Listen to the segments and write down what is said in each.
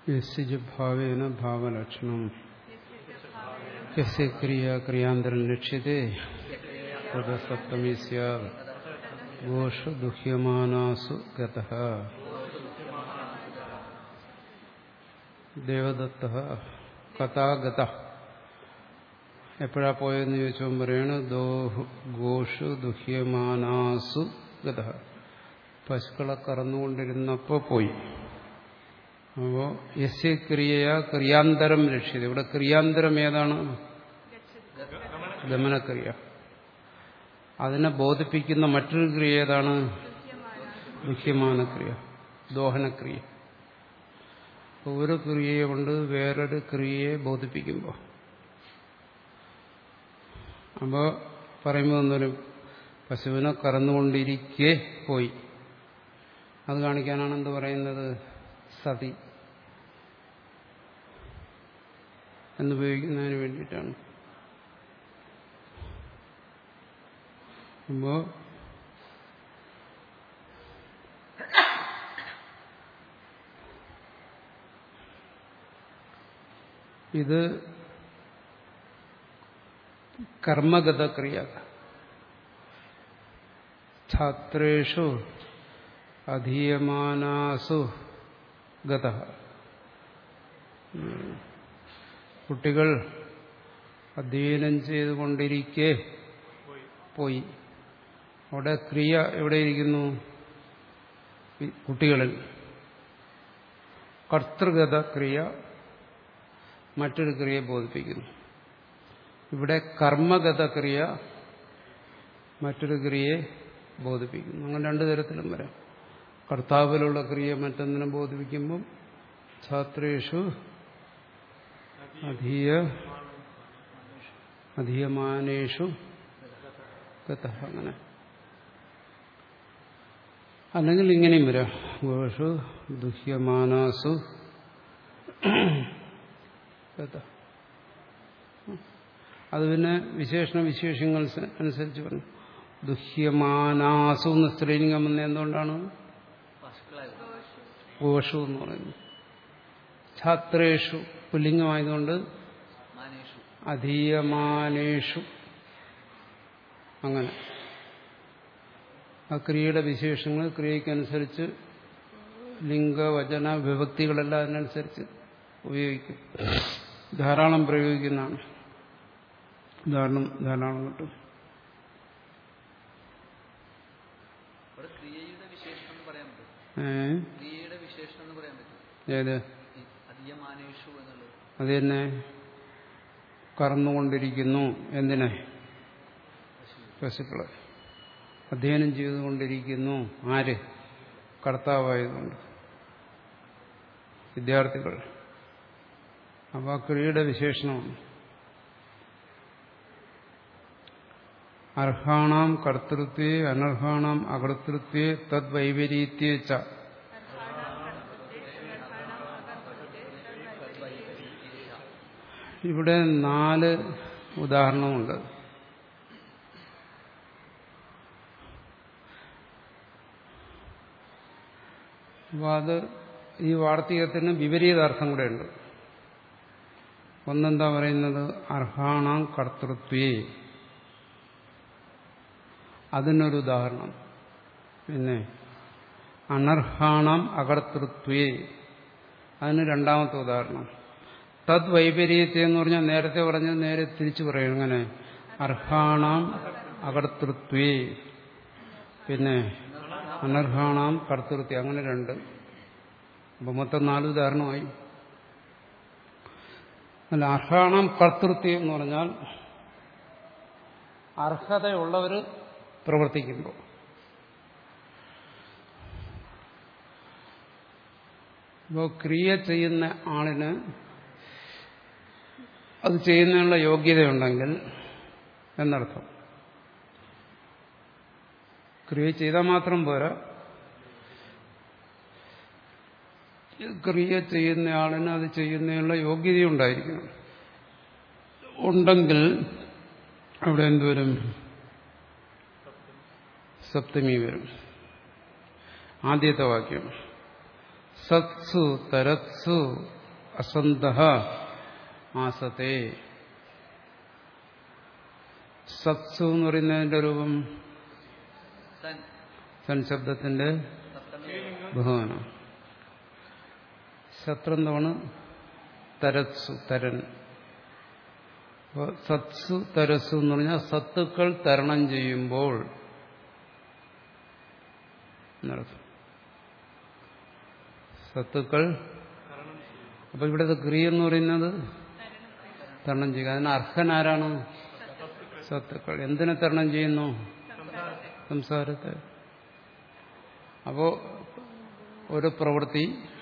യസ്യ ഭാവേന ഭാവലക്ഷണം യസ്യ ക്രിയ ക്രിയാന്തരം ലക്ഷ്യത്തെ തദസപ്തമി സ്യാത് ഗോഷു ദുഹ്യമാനാസു ഗത ദേവദത്ത കഥാഗത എപ്പോഴാ പോയെന്ന് ചോദിച്ചവൻ പറയാണ് ദോഹു ഗോഷു ദുഹ്യമാനാസു ഗത പശുക്കളെ കറന്നുകൊണ്ടിരുന്നപ്പോ പോയി അപ്പോ യസ്യ ക്രിയയാ ക്രിയാന്തരം രക്ഷിത ഇവിടെ ക്രിയാന്തരം ഏതാണ് ഗമനക്രിയ അതിനെ ബോധിപ്പിക്കുന്ന മറ്റൊരു ക്രിയ ഏതാണ് മുഖ്യமான ക്രിയ ദോഹനക്രിയ ഒരു ക്രിയയെ കൊണ്ട് വേറൊരു ക്രിയയെ ബോധിപ്പിക്കുമ്പോൾ അപ്പോൾ പറയുമ്പോൾ ഒന്നൊരു പശുവിനെ കറന്നുകൊണ്ടിരിക്കെ പോയി അത് കാണിക്കാനാണ് എന്ത് പറയുന്നത് സതി എന്നുപയോഗിക്കുന്നതിന് വേണ്ടിയിട്ടാണ് അപ്പോ ഇത് കർമ്മഗത ക്രിയ ഛാത്രേഷു അധീയമാനാസു ഗത കുട്ടികൾ അധ്യയനം ചെയ്തുകൊണ്ടിരിക്കെ പോയി അവിടെ ക്രിയ എവിടെയിരിക്കുന്നു കുട്ടികളിൽ കർത്തൃഗത ക്രിയ മറ്റൊരു ക്രിയയെ ബോധിപ്പിക്കുന്നു ഇവിടെ കർമ്മഗത ക്രിയ മറ്റൊരു ക്രിയയെ ബോധിപ്പിക്കുന്നു അങ്ങനെ രണ്ടു തരത്തിലും വരാം കർത്താവിലുള്ള ക്രിയ മറ്റൊന്നിനെ ബോധിപ്പിക്കുമ്പം ഛാത്രേഷു അധീയ അധീയമാനേഷു ഗത അങ്ങനെ അല്ലെങ്കിൽ ഇങ്ങനെയും വരാം ഗോഷു ദുഹ്യമാനാസു ഗത അത് പിന്നെ വിശേഷണ വിശേഷങ്ങൾ അനുസരിച്ച് പറഞ്ഞു ദുഹ്യമാനാസു എന്ന് സ്ത്രീലിംഗം വന്ന എന്തുകൊണ്ടാണ് ഗോഷു എന്ന് പറയുന്നു ഛാത്രേഷു പുല്ലിംഗമായതുകൊണ്ട് അധീയമാനേഷു അങ്ങനെ ആ ക്രിയയുടെ വിശേഷങ്ങൾ ക്രിയയ്ക്കനുസരിച്ച് ലിംഗവചന വിഭക്തികളെല്ലാം അതിനനുസരിച്ച് ഉപയോഗിക്കും ധാരാളം പ്രയോഗിക്കുന്നതാണ് ഉദാഹരണം ധാരാളം കിട്ടും ക്രിയയുടെ വിശേഷണം എന്ന് പറയാൻ പറ്റും ഏ ക്രിയയുടെ വിശേഷണം എന്ന് പറയാൻ പറ്റും ഏത് ഈ അധിയമാനേഷു എന്നുള്ളത് അത് തന്നെ കറന്നുകൊണ്ടിരിക്കുന്നു എന്തിനെ പശുക്കളെ അധ്യയനം ചെയ്തുകൊണ്ടിരിക്കുന്നു ആര് കർത്താവായതുകൊണ്ട് വിദ്യാർത്ഥികൾ അപ്പോൾ ആ ക്രിയയുടെ വിശേഷണമാണ് അർഹാണാം കർത്തൃത്വേ അനർഹാണാം അകർത്തൃത്വേ തദ്വൈപരീത്യേ ച ഇവിടെ നാല് ഉദാഹരണമുണ്ട് അപ്പോൾ അത് ഈ വാർത്തകത്തിന് വിപരീതാർത്ഥം കൂടെ ഉണ്ട് ഒന്നെന്താ പറയുന്നത് അർഹാണാം കർത്തൃത്വേ അതിനൊരു ഉദാഹരണം പിന്നെ അനർഹാണം അകർത്തൃത്വേ അതിന് രണ്ടാമത്തെ ഉദാഹരണം തദ് വൈപരീത്യം എന്ന് പറഞ്ഞാൽ നേരത്തെ പറഞ്ഞത് നേരെ തിരിച്ചു പറയും അങ്ങനെ അർഹാണാം അകർത്തൃത്വേ പിന്നെ അനർഹാണാം കർത്തൃത്വം അങ്ങനെ രണ്ട് അപ്പൊ മൊത്തം നാല് ഉദാഹരണമായി അല്ല അർഹാണാം കർത്തൃത്വം എന്ന് പറഞ്ഞാൽ അർഹതയുള്ളവർ പ്രവർത്തിക്കുമ്പോൾ ഇപ്പോൾ ക്രിയ ചെയ്യുന്ന ആളിന് അത് ചെയ്യുന്നതിനുള്ള യോഗ്യതയുണ്ടെങ്കിൽ എന്നർത്ഥം ക്രിയ ചെയ്താൽ മാത്രം പോരാ ക്രിയ ചെയ്യുന്ന ആളിന് അത് ചെയ്യുന്നതിനുള്ള യോഗ്യതയുണ്ടായിരിക്കണം ഉണ്ടെങ്കിൽ അവിടെ എന്തുവരും സപ്തമി വരും ആദ്യത്തെ വാക്യം സത്സു തരത്സു അസന്ത ആസത്തെ സത്സു എന്ന് പറയുന്നതിന്റെ രൂപം സൻ സൻ ശബ്ദത്തിന്റെ സപ്തമി ബഹുമാനം ശത്രുന്താണ് തരത്സു തരൻ അപ്പൊ സത്സു തരസ്സു എന്ന് പറഞ്ഞാൽ സത്തുക്കൾ തരണം ചെയ്യുമ്പോൾ എന്നർത്ഥം സത്തുക്കൾ അപ്പൊ ഇവിടുത്തെ ക്രിയ എന്ന് പറയുന്നത് തരണം ചെയ്യുക അതിന് അർഹൻ ആരാണ് സത്തുക്കൾ എന്തിനെ തരണം ചെയ്യുന്നു സംസാരത്തെ അപ്പോ ഒരു പ്രവൃത്തി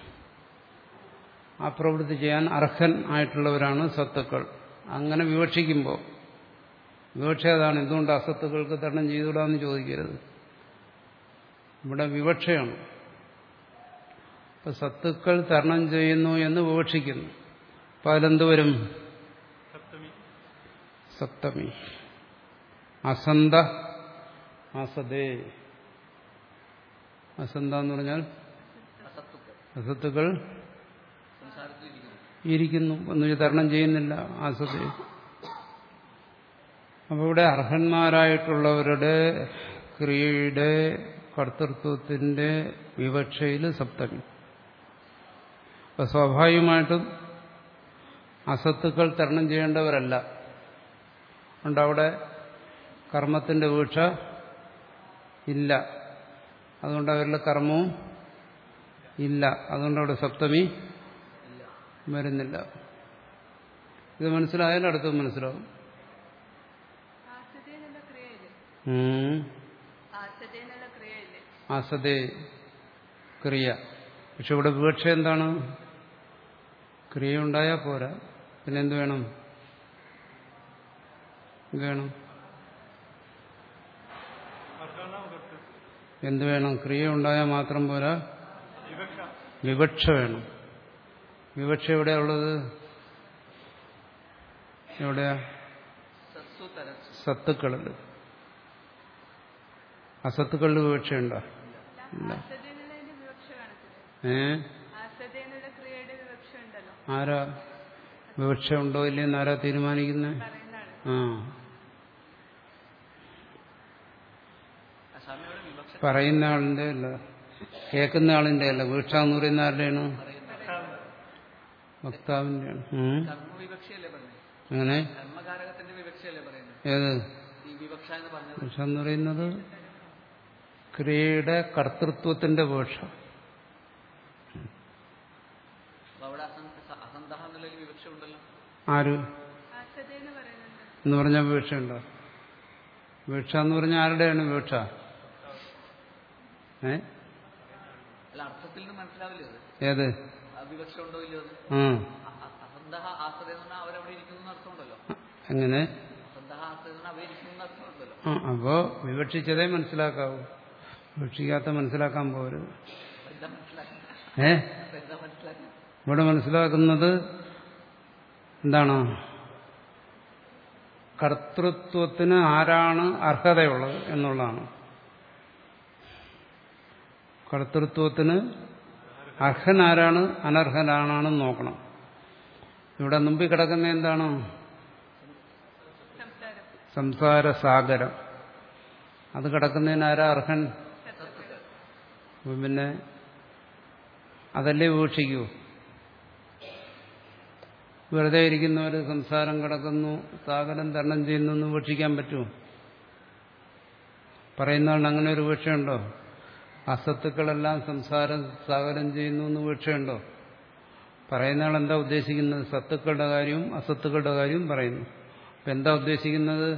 ആ പ്രവൃത്തി ചെയ്യാൻ അർഹൻ ആയിട്ടുള്ളവരാണ് സത്തുക്കൾ അങ്ങനെ വിവക്ഷിക്കുമ്പോൾ വിവക്ഷ ഏതാണ് എന്തുകൊണ്ട് അസത്തുക്കൾക്ക് തരണം ചെയ്തുകൂടാന്ന് ചോദിക്കരുത് ഇവിടെ വിവക്ഷയാണ് ഇപ്പൊ സത്തുക്കൾ തരണം ചെയ്യുന്നു എന്ന് വിവക്ഷിക്കുന്നു അപ്പൊ അതിലെന്ത് വരും സപ്തമി അസന്ത അസതേ അസന്ത എന്ന് പറഞ്ഞാൽ അസത്തുക്കൾ അസത്തുക്കൾ സംസാരത്തിൽ ഇരിക്കുന്നു ഇരിക്കുന്നു എന്ന് തരണം ചെയ്യുന്നില്ല അസത് അപ്പൊ ഇവിടെ അർഹന്മാരായിട്ടുള്ളവരുടെ ക്രിയയുടെ കർത്തൃത്വത്തിന്റെ വിവക്ഷയിൽ സപ്തമി അപ്പൊ സ്വാഭാവികമായിട്ടും അസത്തുക്കൾ തരണം ചെയ്യേണ്ടവരല്ല അതുകൊണ്ട് അവിടെ കർമ്മത്തിന്റെ വീക്ഷ ഇല്ല അതുകൊണ്ട് അവരുടെ കർമ്മവും ഇല്ല അതുകൊണ്ട് അവിടെ സപ്തമി ഇല്ല വരുന്നില്ല ഇത് മനസ്സിലായാലും അടുത്തത് മനസ്സിലാവും ആസതി എന്നുള്ള ക്രിയയില്ലേ ഉം. ആസതി എന്നുള്ള ക്രിയയില്ലേ ആസതേ ക്രിയ പക്ഷെ ഇവിടെ വിവക്ഷ എന്താണ് ക്രിയ ഉണ്ടായാൽ പോരാ പിന്നെ എന്ത് വേണം എന്ത് വേണം എന്ത് വേണം ക്രിയ ഉണ്ടായാൽ മാത്രം പോരാ വിവക്ഷ വേണം വിവക്ഷ എവിടെയാ ഉള്ളത് എവിടെയാ സത്സു തരസു സത്തുക്കളിൽ അസത്തുക്കളിൽ വിവക്ഷയുണ്ടോ ഇല്ല ആസതി എന്നുള്ളതിന്റെ വിവക്ഷ കാണത്തില്ലേ ഏ ആസതി എന്നുള്ള ക്രിയയുടെ വിവക്ഷ ഉണ്ടല്ലോ ആരാ വിവക്ഷ ഉണ്ടോ ഇല്ലെന്ന് ആരാ തീരുമാനിക്കുന്നത് പറയുന്നതാണ് ആ ആ സ്വാമിയുടെ വിവക്ഷ പറയുന്ന ആളിന്റെ അല്ല കേൾക്കുന്ന ആളിന്റെ അല്ല വീക്ഷ എന്ന് പറയുന്ന ആരുടെയാണ് വക്താവിന്റെയാണ് ഉം. കർമ്മവിവക്ഷയല്ലേ പറഞ്ഞത് അങ്ങനെ കർമ്മകാരകത്തിന്റെ വിവക്ഷയല്ലേ പറയുന്നത് ഏത് ഈ വിവക്ഷ എന്ന് പറഞ്ഞത് വീക്ഷ എന്ന് പറയുന്നത് ക്രിയയുടെ കർത്തൃത്വത്തിന്റെ വീക്ഷ അപ്പൊ അവിടെ അസന്ത അസന്തഹ എന്നുള്ളൊരു വിവക്ഷ ഉണ്ടല്ലോ ആര് ആസതി എന്ന് പറയുന്നുണ്ട് എന്ന് പറഞ്ഞാൽ വീക്ഷ ഉണ്ടോ വീക്ഷ എന്ന് പറഞ്ഞാൽ ആരുടെയാണ് വീക്ഷ ഏ അല്ല അർത്ഥത്തിൽ നിന്ന് മനസ്സിലാവില്ലേ അത് ഏത് ആ വിവക്ഷ ഉണ്ടോ ഇല്ലയോ എന്ന് ആ അ- അ- അസന്തഹ ആസത എന്ന് പറഞ്ഞാൽ അവരവിടെ ഇരിക്കുന്നു എന്ന് അർത്ഥമുണ്ടല്ലോ എങ്ങനെ അസന്തഹ ആസത എന്ന് പറഞ്ഞാൽ അവരിയ്ക്കുന്നു എന്ന് അർത്ഥമുണ്ടല്ലോ ആ അപ്പോ വിവക്ഷിച്ചതേ മനസ്സിലാക്കാവൂ വിവക്ഷിക്കാത്ത മനസ്സിലാക്കാൻ പോരുത് അപ്പൊ എന്താ മനസ്സിലാക്കുന്നത് ഏ അപ്പൊ എന്താ മനസ്സിലാക്കുന്നത് ഇവിടെ മനസ്സിലാക്കുന്നത് എന്താണ് കർത്തൃത്വത്തിന് ആരാണ് അർഹതയുള്ളത് എന്നുള്ളതാണ് കർത്തൃത്വത്തിന് അർഹനാരാണ് അനർഹനാണെന്ന് നോക്കണം ഇവിടെ മുമ്പിൽ കിടക്കുന്ന എന്താണ് സംസാരം സംസാര സാഗരം അത് കിടക്കുന്നതിന് ആരാ അർഹൻ അപ്പൊ പിന്നെ അതല്ലേ വീക്ഷിക്കൂ വെറുതെ ഇരിക്കുന്നവർ സംസാരം കിടക്കുന്നു സാഗരം തരണം ചെയ്യുന്നു എന്ന് വീക്ഷിക്കാൻ പറ്റുമോ പറയുന്നതാണ് അങ്ങനെ ഒരു വീക്ഷയുണ്ടോ അസത്തുക്കളെല്ലാം സംസാരം സാഗരം ചെയ്യുന്നു എന്ന് വീക്ഷയുണ്ടോ പറയുന്നയാൾ എന്താ ഉദ്ദേശിക്കുന്നത് സത്തുക്കളുടെ കാര്യവും അസത്തുക്കളുടെ കാര്യവും പറയുന്നു അപ്പൊ എന്താ ഉദ്ദേശിക്കുന്നത്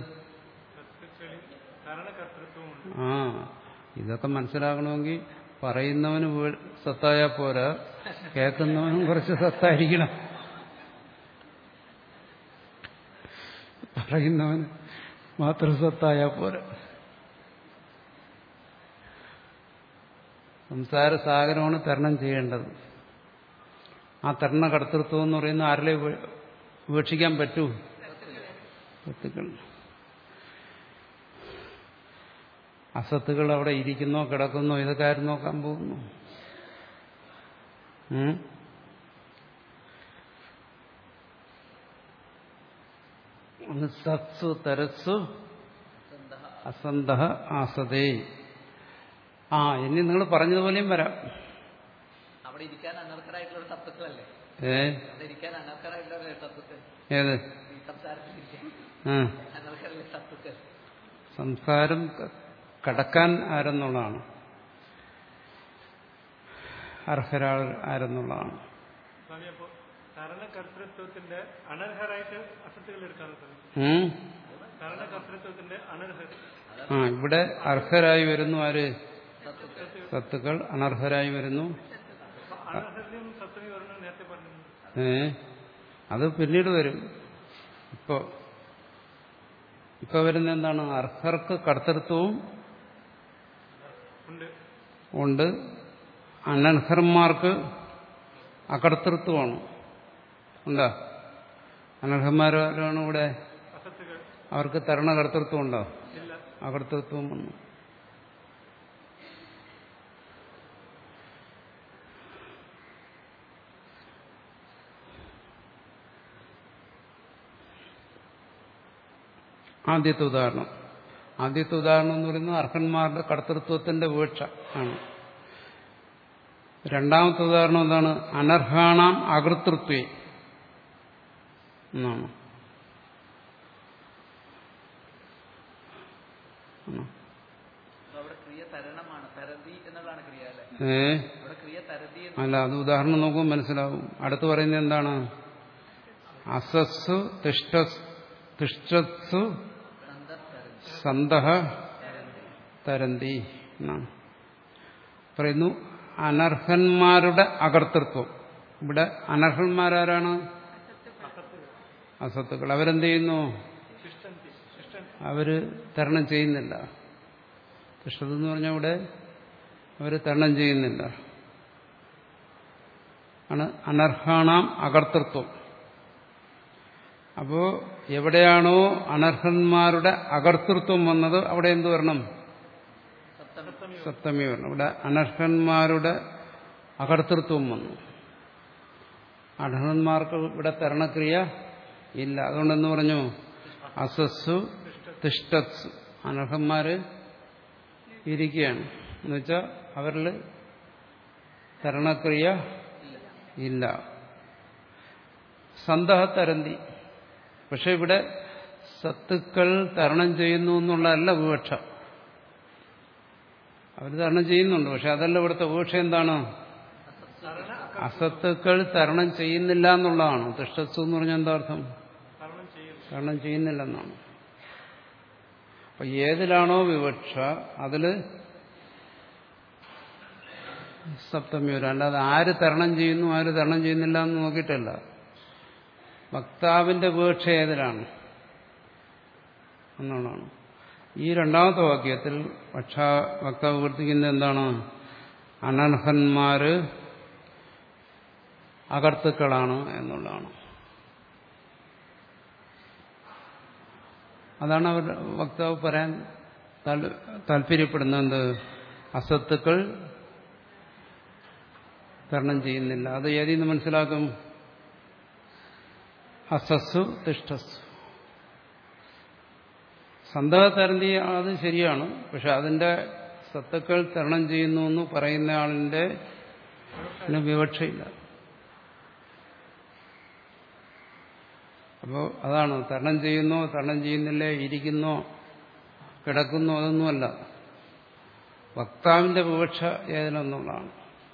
ആ ഇതൊക്കെ മനസ്സിലാക്കണമെങ്കിൽ പറയുന്നവന് വീ- സത്തായാൽ പോരാ കേൾക്കുന്നവനും കുറച്ച് സത്തായിരിക്കണം പറയുന്നവന് മാത്രം സത്തായാൽ പോരാ സംസാര സാഗരമാണ് തരണം ചെയ്യേണ്ടത് ആ തരണ കർത്തൃത്വം എന്ന് പറയുന്ന ആരിലെ വീ- വീക്ഷിക്കാൻ പറ്റൂ സത്തുക്കൾ അസത്തുകൾ അവിടെ ഇരിക്കുന്നോ കിടക്കുന്നോ ഇതൊക്കെ ആരും നോക്കാൻ പോകുന്നു ഉം? അങ്ങ് സത്സു തരസ്സു അസന്തഃ അസന്ത ആസതേ ആ ഇനി നിങ്ങൾ പറഞ്ഞതുപോലെയും വരാം അവിടെ ഇരിക്കാൻ അനർഹരായിട്ടുള്ള ഒരു സത്തുക്കളല്ലേ ഏ അവിടെ ഇരിക്കാൻ അനർഹരായിട്ടുള്ള ഒരു സത്തുക്കൾ ഏത് ഈ സംസാരത്തിൽ ഇരിക്കാൻ ആ അനർഹരുള്ള സത്തുക്കൾ സംസാരം ക- കടക്കാൻ ആരെന്നുള്ളതാണ് അർഹരാൾ ആരെന്നുള്ളതാണ് സ്വാമി അപ്പോ കർത്തൃത്വത്തിന്റെ അനർഹരായിട്ട് അസത്തുകൾ എടുക്കാറുണ്ട് ഉം? കർത്തൃത്വത്തിന്റെ അനർഹർ ആ ഇവിടെ അർഹരായി വരുന്നു ആര് സത്തുക്കൾ സത്തുക്കൾ അനർഹരായി വരുന്നു അനർഹരിലും സത്വമി വരണം നേരത്തെ പറഞ്ഞു ഏ അത് പിന്നീട് വരും ഇപ്പോ ഇപ്പൊ വരുന്ന എന്താണ് അർഹർക്ക് കർത്തൃത്വവും ഉണ്ട് ഉണ്ട് അനർഹന്മാർക്ക് അകർത്തൃത്വമാണ് ഉണ്ടോ അനർഹന്മാരാണ് ഇവിടെ അസത്തുകൾ അവർക്ക് തരണ കർത്തൃത്വം ഉണ്ടോ ഇല്ല അകർത്തൃത്വം വന്നു ആദ്യത്തെ ഉദാഹരണം ആദ്യത്തെ ഉദാഹരണം എന്ന് പറയുന്നത് അർഹന്മാരുടെ കർത്തൃത്വത്തിന്റെ വീഴ്ച ആണ് രണ്ടാമത്തെ ഉദാഹരണം എന്താണ് അനർഹാണാം അകർത്തൃത്വേ എന്നാണ് ആണോ? അപ്പൊ അവിടെ ക്രിയ തരണമാണ് തരതി എന്നുള്ളതാണ് ക്രിയ അല്ലെ ഏ അവിടെ ക്രിയ തരതി എന്ന് അല്ല അത് ഉദാഹരണം നോക്കുമ്പോൾ മനസ്സിലാവും അടുത്ത് പറയുന്നത് എന്താണ് അസസ്സു തിഷ്ടസ് തിഷ്ടത്സു സന്തർ തരതി സന്തഹ തരന്തി എന്നാണ് പറയുന്നു അനർഹന്മാരുടെ അകർത്തൃത്വം ഇവിടെ അനർഹന്മാരാരാണ് അസത്തുക്കൾ അവരെന്ത് ചെയ്യുന്നു ശിഷ്ടന്തി ശിഷ്ടൻ അവര് തരണം ചെയ്യുന്നില്ല തിഷ്ടതെന്ന് പറഞ്ഞാൽ ഇവിടെ അവര് തരണം ചെയ്യുന്നില്ല ആണ് അനർഹാണാം അകർത്തൃത്വം അപ്പോ എവിടെയാണോ അനർഹന്മാരുടെ അകർത്തൃത്വം വന്നത് അവിടെ എന്ത് വരണം സപ്തമി സപ്തമി വരണം ഇവിടെ അനർഹന്മാരുടെ അകർത്തൃത്വം വന്നു അർഹന്മാർക്ക് ഇവിടെ തരണക്രിയ ഇല്ല അതുകൊണ്ടെന്ന് പറഞ്ഞു അസസ്സു തിഷ്ടത്സു അനർഹന്മാര് ഇരിക്കുകയാണ് എന്നുവെച്ചാൽ അവരിൽ തരണക്രിയ ഇല്ല സന്തഹ തരന്തി പക്ഷെ ഇവിടെ സത്തുക്കൾ തരണം ചെയ്യുന്നു എന്നുള്ളതല്ല വിവക്ഷ അവർ തരണം ചെയ്യുന്നുണ്ട് പക്ഷെ അതല്ല ഇവിടുത്തെ വിവക്ഷ എന്താണ് അസത്തുക്കൾ തരണം ചെയ്യുന്നില്ല എന്നുള്ളതാണ് തിഷ്ടത്സു എന്ന് പറഞ്ഞാൽ എന്താ അർത്ഥം തരണം ചെയ്യുന്നു തരണം ചെയ്യുന്നില്ലെന്നാണ് അപ്പൊ ഏതിലാണോ വിവക്ഷ അതില് സപ്തമി വരും അല്ലാതെ ആര് തരണം ചെയ്യുന്നു ആര് തരണം ചെയ്യുന്നില്ല എന്ന് നോക്കിയിട്ടല്ല വക്താവിന്റെ വിവക്ഷ ഏതിലാണ് എന്നുള്ളതാണ് ഈ രണ്ടാമത്തെ വാക്യത്തിൽ പക്ഷ വക്താവ് വർത്തിക്കുന്നത് എന്താണ് അനർഹന്മാര് അകർത്തുക്കളാണ് എന്നുള്ളതാണ് അതാണ് അവർ വക്താവ് പറയാൻ താൽ- താല്പര്യപ്പെടുന്നത് അസത്തുക്കൾ തരണം ചെയ്യുന്നില്ല അത് ഏതിൽ നിന്ന് മനസ്സിലാക്കും അസസ്സു തിഷ്ടസ്സു സന്തക തരന്തി അത് ശരിയാണ് പക്ഷെ അതിന്റെ സത്തുക്കൾ തരണം ചെയ്യുന്നു എന്ന് പറയുന്ന ആളിന്റെ പിന്നെ വിവക്ഷയില്ല അപ്പോൾ അതാണ് തരണം ചെയ്യുന്നോ തരണം ചെയ്യുന്നില്ലേ ഇരിക്കുന്നോ കിടക്കുന്നോ അതൊന്നുമല്ല വക്താവിന്റെ വിവക്ഷ ഏതിലെന്നുള്ളതാണ്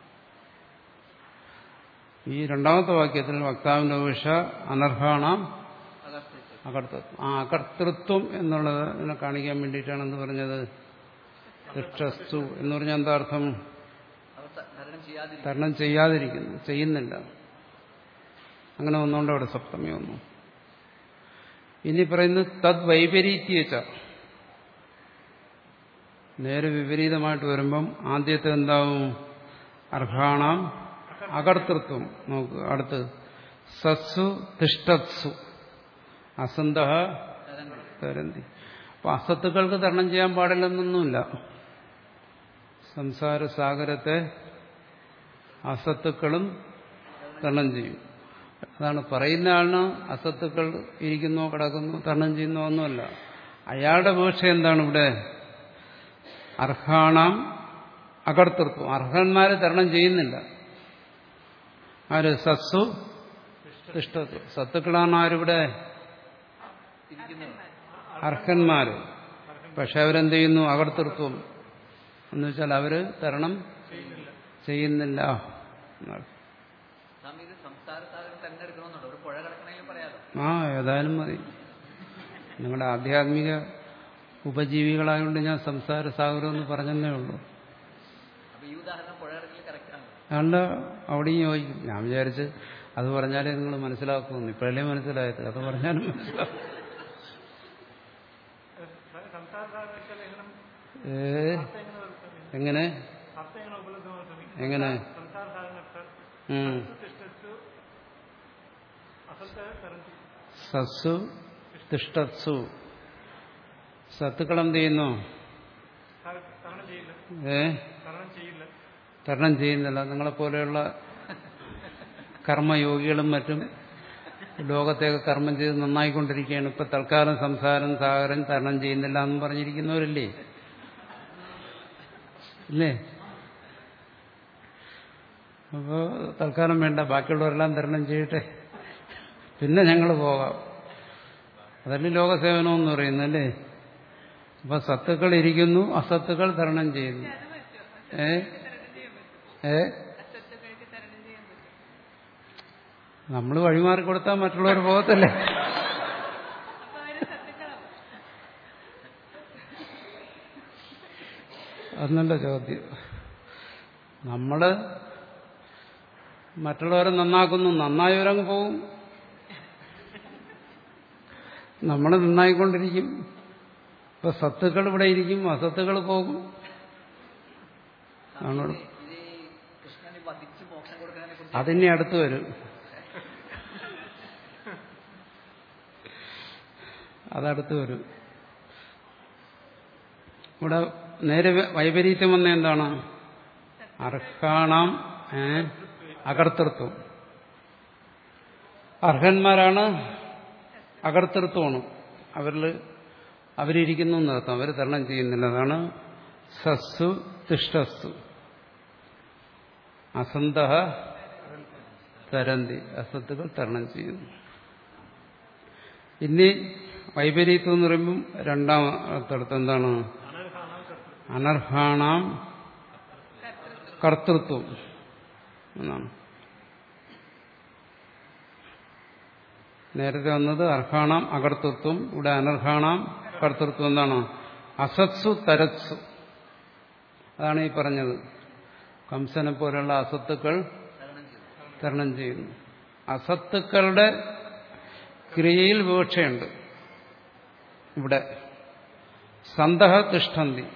ഈ രണ്ടാമത്തെ വാക്യത്തിൽ വക്താവിന്റെ വിവക്ഷ അനർഹാണാം അകർത്തൃത്വം അകർത്തൃത്വം ആ അകർത്തൃത്വം എന്നുള്ളതിനെ കാണിക്കാൻ വേണ്ടിയിട്ടാണ് എന്ത് പറഞ്ഞത് ദുഷ്ടസ്തു എന്ന് പറഞ്ഞാൽ എന്താ അർത്ഥം അവർ ത- തരണം ചെയ്യാതിരിക്കും തരണം ചെയ്യാതിരിക്കുന്നു ചെയ്യുന്നില്ല അങ്ങനെ ഒന്നുകൊണ്ട് അവിടെ സപ്തമി വന്നു ഇനി പറയുന്നത് തദ് വൈപരീത്യച്ച നേരെ വിപരീതമായിട്ട് വരുമ്പം ആദ്യത്തെ എന്താവും അർഹാണാം അകർത്തൃത്വം നോക്ക് അടുത്ത് സത്സു തിഷ്ടത്സു അസന്ത തരംതി തരന്തി അപ്പൊ അസത്തുക്കൾക്ക് തരണം ചെയ്യാൻ പാടില്ലെന്നൊന്നുമില്ല സംസാര സാഗരത്തെ അസത്തുക്കളും തരണം ചെയ്യും അതാണ് പറയുന്ന ആളിന് അസത്തുക്കൾ ഇരിക്കുന്നോ കിടക്കുന്നോ തരണം ചെയ്യുന്നോ ഒന്നുമല്ല അയാളുടെ വീക്ഷ എന്താണ് ഇവിടെ അർഹാണാം അകർത്തൃത്വം അർഹന്മാരെ തരണം ചെയ്യുന്നില്ല ആര് സത്സു തിഷ്ടത്വം സത്തുക്കളാണ് ആരിവിടെ അർഹന്മാര് പക്ഷെ അവരെന്ത് ചെയ്യുന്നു അകർത്തൃത്വം എന്ന് വെച്ചാൽ അവര് തരണം ചെയ്യുന്നില്ല എന്നാണ്. സ്വാമി ഇത് സംസാര സാഗരം തന്നെ എടുക്കണമെന്നുണ്ടോ ഒരു പുഴ കിടക്കണമെങ്കിലും പറയാലോ ആ ഏതായാലും മതി നിങ്ങളുടെ ആധ്യാത്മിക ഉപജീവികളായതുകൊണ്ട് ഞാൻ സംസാര സാഗരം എന്ന് പറഞ്ഞതേ ഉള്ളൂ അപ്പൊ ഈ ഉദാഹരണം പുഴ കിടക്കൽ കറക്റ്റാണ് അതുകൊണ്ട് അവിടെയും യോജിക്കും ഞാൻ വിചാരിച്ച് അത് പറഞ്ഞാലേ നിങ്ങൾ മനസ്സിലാക്കുമെന്ന് ഇപ്പോഴല്ലേ മനസ്സിലായത് അത് പറഞ്ഞാലും മനസ്സിലാക്കും സംസാര സാധനം വെച്ചാൽ എങ്ങനെ ഏ അർത്ഥം എങ്ങനെ വരും? എങ്ങനെ അർത്ഥം എങ്ങനെ ഉപലബ്ധമാണ് സ്വാമി എങ്ങനെ സംസാര സാധനം ഉം. തിഷ്ടു അസത്തെ തരത്തിൽ സസ്സു തിഷ്ടത്സു സത്തുക്കൾ എന്ത് ചെയ്യുന്നു തരണം ചെയ്യില്ല ഏ തരണം ചെയ്യില്ല തരണം ചെയ്യുന്നില്ല നിങ്ങളെപ്പോലെയുള്ള കർമ്മയോഗികളും മറ്റും ലോകത്തേക്ക് കർമ്മം ചെയ്ത് നന്നായിക്കൊണ്ടിരിക്കുകയാണ് ഇപ്പൊ തൽക്കാലം സംസാരം സാഗരം തരണം ചെയ്യുന്നില്ല എന്ന് പറഞ്ഞിരിക്കുന്നവരില്ലേ ഇല്ലേ അപ്പോ തൽക്കാലം വേണ്ട ബാക്കിയുള്ളവരെല്ലാം തരണം ചെയ്യട്ടെ പിന്നെ ഞങ്ങൾ പോകാം അതല്ലേ ലോകസേവനം എന്ന് പറയുന്നല്ലേ അപ്പൊ സത്തുക്കൾ ഇരിക്കുന്നു അസത്തുക്കൾ തരണം ചെയ്യുന്നു അത് പറ്റുമോ ഏ തരണം ചെയ്യാൻ പറ്റും ഏ അസത്തുക്കൾക്ക് തരണം ചെയ്യാൻ പറ്റും നമ്മൾ വഴിമാറി കൊടുത്താൽ മറ്റുള്ളവർ പോകത്തില്ലേ അപ്പൊ അവര് സത്തുക്കളാവും അന്നല്ല ചോദ്യം നമ്മള് മറ്റുള്ളവരെ നന്നാക്കുന്നു നന്നായവരങ്ങ് പോകും നമ്മൾ നന്നായിക്കൊണ്ടിരിക്കും ഇപ്പൊ സത്തുക്കൾ ഇവിടെ ഇരിക്കും അസത്തുക്കൾ പോകും സ്വാമി, ആണോ? ഇത് ഇത് ഈ കൃഷ്ണന് വധിച്ച് മോക്ഷം കൊടുക്കുന്നതിനെ കുറിച്ച് അതിനെ അടുത്ത് വരും അതടുത്ത് വരും ഇവിടെ നേരെ വൈപരീത്യം വന്ന എന്താണ് അർഹാണാം ഏ, അകർത്തൃത്വം അർഹന്മാരാണ് അകർത്തൃത്വമാണ് അവരിൽ അവരിയ്ക്കുന്നു എന്നർത്ഥം അവർ തരണം ചെയ്യുന്നില്ല അതാണ് സസ്സു തിഷ്ടസ്സു അസന്ത തരന്തി അസത്തുകൾ തരണം ചെയ്യുന്നു ഇനി വൈപരീത്വം എന്ന് പറയുമ്പം രണ്ടാമത്തടുത്ത് എന്താണ് അനർഹാണാം കർത്തൃത്വം എന്നാണ് നേരത്തെ വന്നത് അർഹാണാം അകർത്തൃത്വം ഇവിടെ അനർഹാണാം കർത്തൃത്വം എന്താണ് അസത്സു തരത്സു അതാണ് ഈ പറഞ്ഞത് കംസനെ പോലെയുള്ള അസത്തുക്കൾ തരണം ചെയ്തു തരണം ചെയ്യുന്നു അസത്തുക്കളുടെ ക്രിയയിൽ വിവക്ഷയുണ്ട് ഇവിടെ സന്തഹ തിഷ്ഠന്തി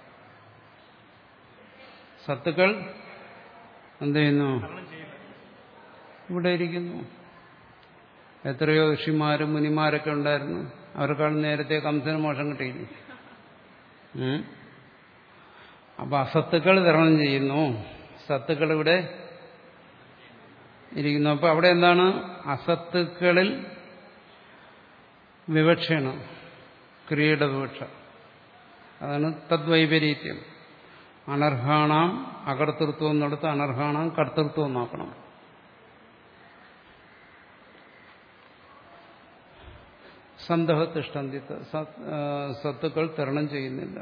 സത്തുക്കൾ എന്ത് ചെയ്യുന്നു ഇവിടെ ഇരിക്കുന്നു എത്രയോ ഋഷിമാരും മുനിമാരൊക്കെ ഉണ്ടായിരുന്നു അവർക്കാൾ നേരത്തെ കംസന് മോശം കിട്ടിയില്ലേ ഉം? അപ്പൊ അസത്തുക്കൾ തരണം ചെയ്യുന്നു സത്തുക്കൾ ഇവിടെ ഇരിക്കുന്നു അപ്പൊ അവിടെ എന്താണ് അസത്തുക്കളിൽ വിവക്ഷയാണ് ക്രിയയുടെ വിവക്ഷ അതാണ് തദ്വൈപരീത്യം അനർഹാണാം അകർത്തൃത്വം എന്നിടത്ത് അനർഹാണാം കർത്തൃത്വം നോക്കണം സന്തഹത്തിഷ്ടന്തി സത്തുക്കൾ തരണം ചെയ്യുന്നില്ല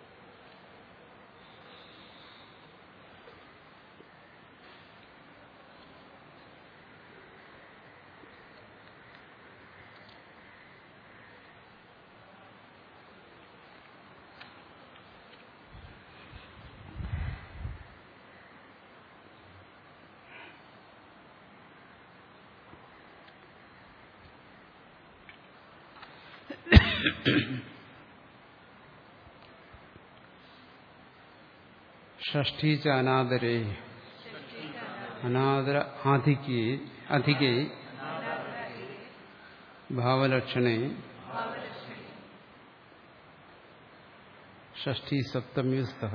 ഷഷ്ഠീച്ച അനാദരേ അനാദര ആധിക്യേ അധികേ ഭാവലക്ഷണേ ഷഷ്ഠി സപ്തമ്യസ്ത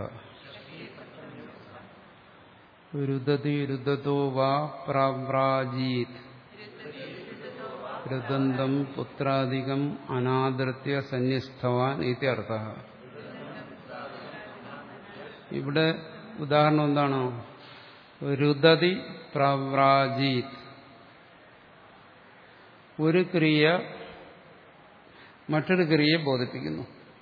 രുദതി രുദതോ വാ പ്രാവ്രാജീത് ഋതന്തം പുത്രാധികം അനാദൃത്യ സന്യസ്തവാൻ ഇത്യർത്ഥ ഇവിടെ ഉദാഹരണം എന്താണോ രുദതി പ്രവ്രാജീത് ഒരു ക്രിയ മറ്റൊരു ക്രിയയെ ബോധിപ്പിക്കുന്നു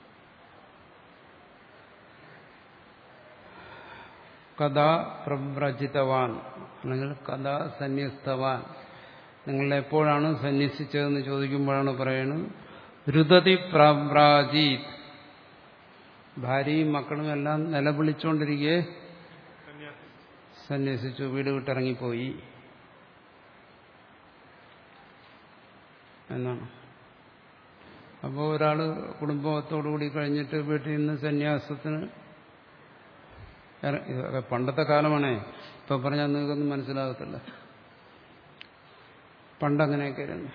കഥ പ്രവ്രജിതവാൻ അല്ലെങ്കിൽ കഥ സന്യസ്തവാൻ നിങ്ങൾ എപ്പോഴാണ് സന്യസിച്ചതെന്ന് ചോദിക്കുമ്പോഴാണ് പറയുന്നത് രുദതി പ്രവ്രാജീത് ഭാര്യയും മക്കളും എല്ലാം നിലവിളിച്ചുകൊണ്ടിരിക്കെ സന്യാസി സന്യസിച്ചു വീട് വിട്ടിറങ്ങിപ്പോയി എന്നാണ് അപ്പോൾ ഒരാൾ കുടുംബത്തോടുകൂടി കഴിഞ്ഞിട്ട് വീട്ടിൽ നിന്ന് സന്യാസത്തിന് ഇറ- ഇതൊക്കെ പണ്ടത്തെ കാലമാണേ ഇപ്പൊ പറഞ്ഞാൽ നിങ്ങൾക്കൊന്നും മനസ്സിലാകത്തില്ല പണ്ടങ്ങനെയൊക്കെ ആയിരുന്നു